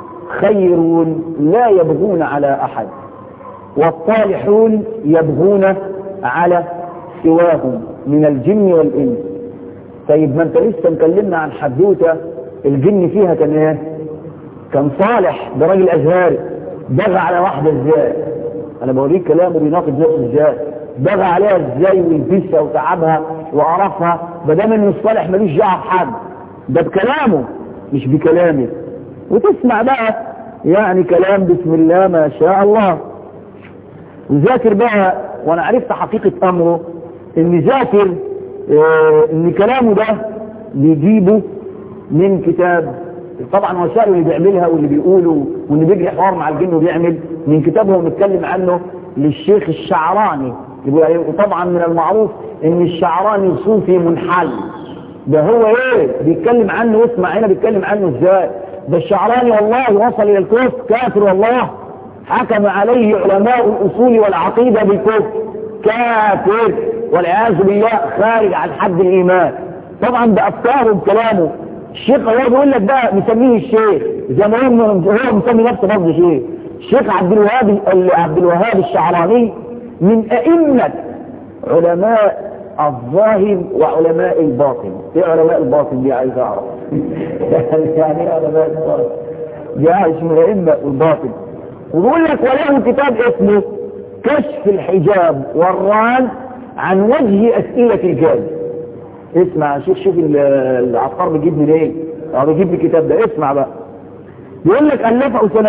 خيرون لا يبغون على احد والصالحون يبغون على سواهم من الجن والانس طيب ما انت لسه مكلمنا عن حدوته الجن فيها كان ايه كان صالح ده راجل ازهري بغى على واحده ازاي انا بوريك كلامه بيناقض نفسه ازاي بغى عليها ازاي ويلبسها وتعبها وقرفها ما دام انه الصالح ملوش دعوه بحد ده بكلامه مش بكلامه وتسمع بقى يعني كلام بسم الله ما شاء الله وذاكر بقى وانا عرفت حقيقه امره ان ذاكر اه ان كلامه ده بيجيبه من كتاب طبعا وسائل اللي بيعملها واللي بيقوله واللي بيجري حوار مع الجن وبيعمل من كتاب هو متكلم عنه للشيخ الشعراني يقول عليه وطبعا من المعروف ان الشعراني صوفي منحل ده هو ايه بيتكلم عنه واسمع هنا بيتكلم عنه ازاي ده الشعراني والله وصل الى الكفر كافر والله حكم عليه علماء الاصول والعقيده بالكفر كافر والعياذ بالله خارج عن حد الايمان طبعا بافكاره وبكلامه الشيخ هو بيقول لك بقى مسميه الشيخ زي ما هو هو مسمي نفسه برضه شيخ الشيخ عبد الوهاب عبد الوهاب الشعراني من ائمه علماء الظاهر وعلماء الباطن ايه علماء الباطن دي عايز اعرف يعني ايه علماء الباطن دي عايش من ائمه الباطن وبيقول لك وله كتاب اسمه كشف الحجاب والران عن وجه اسئله الجاد اسمع شوف شوف العطار بيجيب منين ايه اه بيجيب لي الكتاب ده اسمع بقى بيقول لك الفه سنه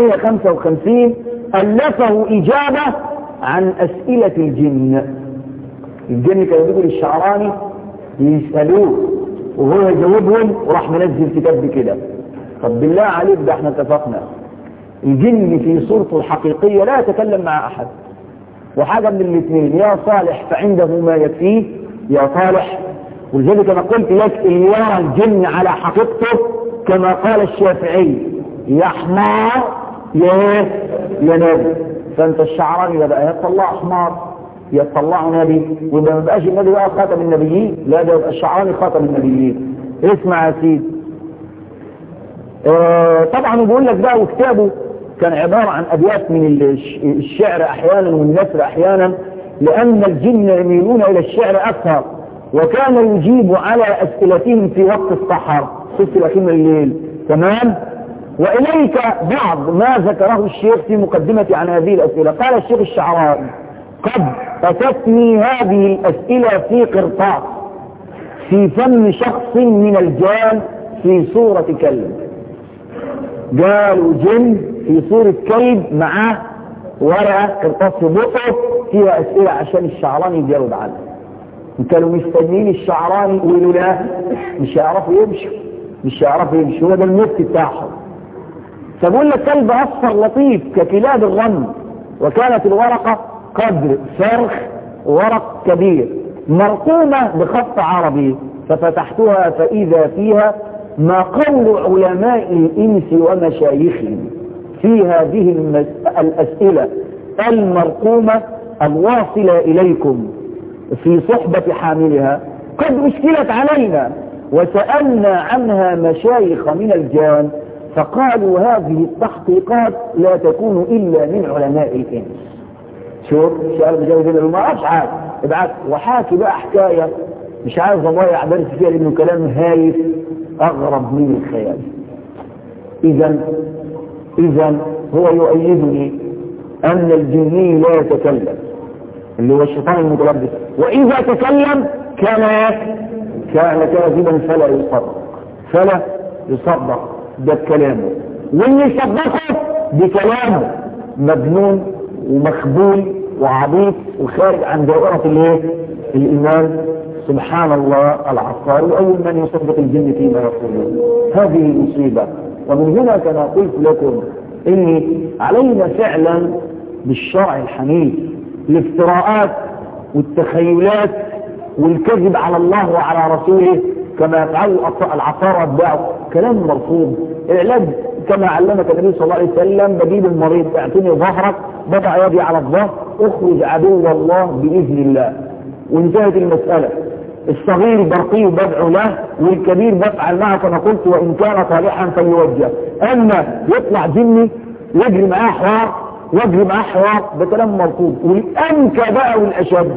955 الفه اجابه عن اسئله الجن الجن كانوا بيجوا للشعراني يسالوه وهو يجاوبهم وراح منزل كتاب بكده طب بالله عليك ده احنا اتفقنا الجن في صورته الحقيقيه لا يتكلم مع احد وحاجه من الاثنين يا صالح فعنده ما يكفيه يا صالح ولذلك انا قلت لك اللي يرى الجن على حقيقته كما قال الشافعي يا حمار يا يا نبي فانت الشعراني بقى يا تطلع حمار يا تطلع نبي وده ما بقاش النبي بقى خاتم النبيين لا ده يبقى الشعراني خاتم النبيين اسمع يا سيدي آه طبعا بيقول لك بقى وكتابه كان عبارة عن أبيات من الشعر أحيانا والنثر أحيانا لأن الجن يميلون إلى الشعر أكثر وكان يجيب على أسئلتهم في وقت السحر ست الأخير الليل تمام وإليك بعض ما ذكره الشيخ في مقدمة عن هذه الأسئلة قال الشيخ الشعراوي قد أتتني هذه الأسئلة في قرطاس في فم شخص من الجان في صورة كلب قالوا جن في صورة كلب معاه ورقة قرطاس في بقه فيها أسئلة عشان الشعراني يجاوب عنها كانوا مستنيين الشعراني يقولوا لا مش هيعرفوا يمشوا مش هيعرفوا يمشوا هو ده النفس بتاعهم فبقول لك كلب اصفر لطيف ككلاب الرمل وكانت الورقة قدر فرخ ورق كبير مرقومة بخط عربي ففتحتها فإذا فيها ما قول علماء الإنس ومشايخهم في هذه الأسئلة المرقومة الواصلة إليكم في صحبة حاملها قد أشكلت علينا وسألنا عنها مشايخ من الجان فقالوا هذه التحقيقات لا تكون إلا من علماء الإنس شوف سؤال مجاوز اللي ما أعرفش حاجة ابعت وحاكي بقى حكاية مش عايز اضيع درس فيها لانه كلام هايف اغرب من الخيال اذا اذا هو يؤيدني ان الجني لا يتكلم اللي هو الشيطان المتلبس واذا تكلم كان كان كاذبا فلا يصدق فلا يصدق ده بكلامه واللي يصدقه بكلامه مجنون ومخبول وعبيط وخارج عن دائرة الايه الايمان سبحان الله العطار واول من يصدق الجن فيما يقولون هذه مصيبة ومن هنا كما قلت لكم اني علينا فعلا بالشرع الحنيف الافتراءات والتخيلات والكذب على الله وعلى رسوله كما يفعل العصارى اتباعه كلام مرفوض العلاج كما علمك النبي صلى الله عليه وسلم بجيب المريض اعطني ظهرك بضع يدي على الظهر اخرج عدو الله باذن الله وانتهت المساله الصغير برقي بدعو له والكبير بفعل معه كما قلت وان كان صالحا فليوجه اما يطلع جني يجري معاه حوار يجري معاه حوار ده كلام مرفوض والانكى بقى والاشد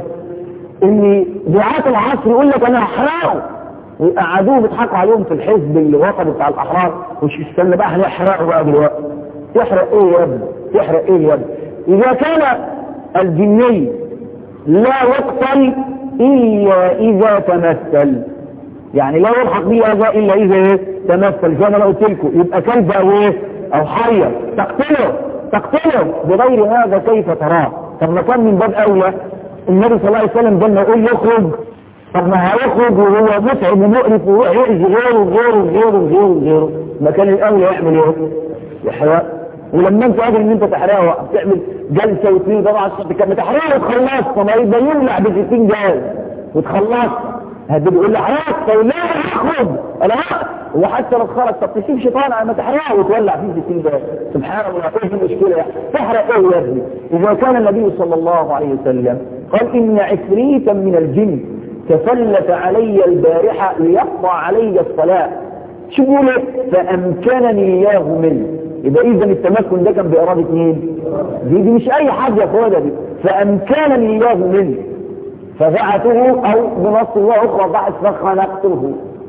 ان دعاة العصر يقول لك انا احرقه ويقعدوه بيضحكوا عليهم في الحزب الوطني بتاع الاحرار مش استنى بقى هنحرقه بقى دلوقتي تحرق ايه يا ابني تحرق ايه يا ابني اذا كان الجني لا يقتل الا اذا تمثل يعني لا يلحق به اذى الا اذا ايه تمثل زي ما انا قلت لكم يبقى كلب او ايه او حيه تقتله تقتله بغير هذا كيف تراه طب ما كان من باب اولى النبي صلى الله عليه وسلم ده يقول يخرج طب ما هيخرج وهو متعب ومقرف ويأذي غيره وغيره وغيره وغيره وغيره ما كان الاولى يعمل ايه؟ يحرق ولما انت قادر ان انت تحرقه تعمل جلسه واثنين طبعا ما تحرقه وتخلص طب يبقى يولع ب 60 جهاز وتخلص هدد يقول لي حرقت طيب لا اخرج انا وحتى لو خرج طب تسيب شيطان ما تحرقه وتولع فيه 60 جهاز سبحان الله ايه المشكله يعني تحرق ايه يا ابني اذا كان النبي صلى الله عليه وسلم قال ان عفريتا من الجن تسلت علي البارحة ليقطع علي الصلاة شو بيقول فأمكنني الله منه يبقى إذا التمكن ده كان بإرادة مين؟ دي, دي مش أي حد ياخدها دي فأمكنني الله منه فبعته أو بنص الله أخرى بعث فخنقته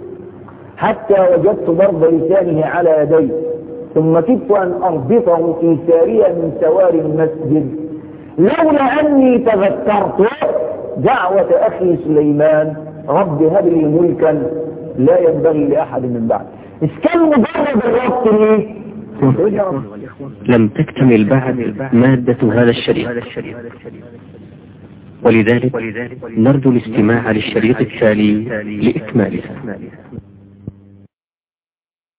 حتى وجدت ضرب لسانه على يدي ثم كدت أن أربطه في سارية من سواري المسجد لولا أني تذكرت دعوة أخي سليمان رب هب لي ملكا لا ينبغي لأحد من بعد إذ كان مجرد الربط ليه لم تكتمل بعد مادة هذا الشريط ولذلك نرجو الاستماع للشريط التالي لإكمالها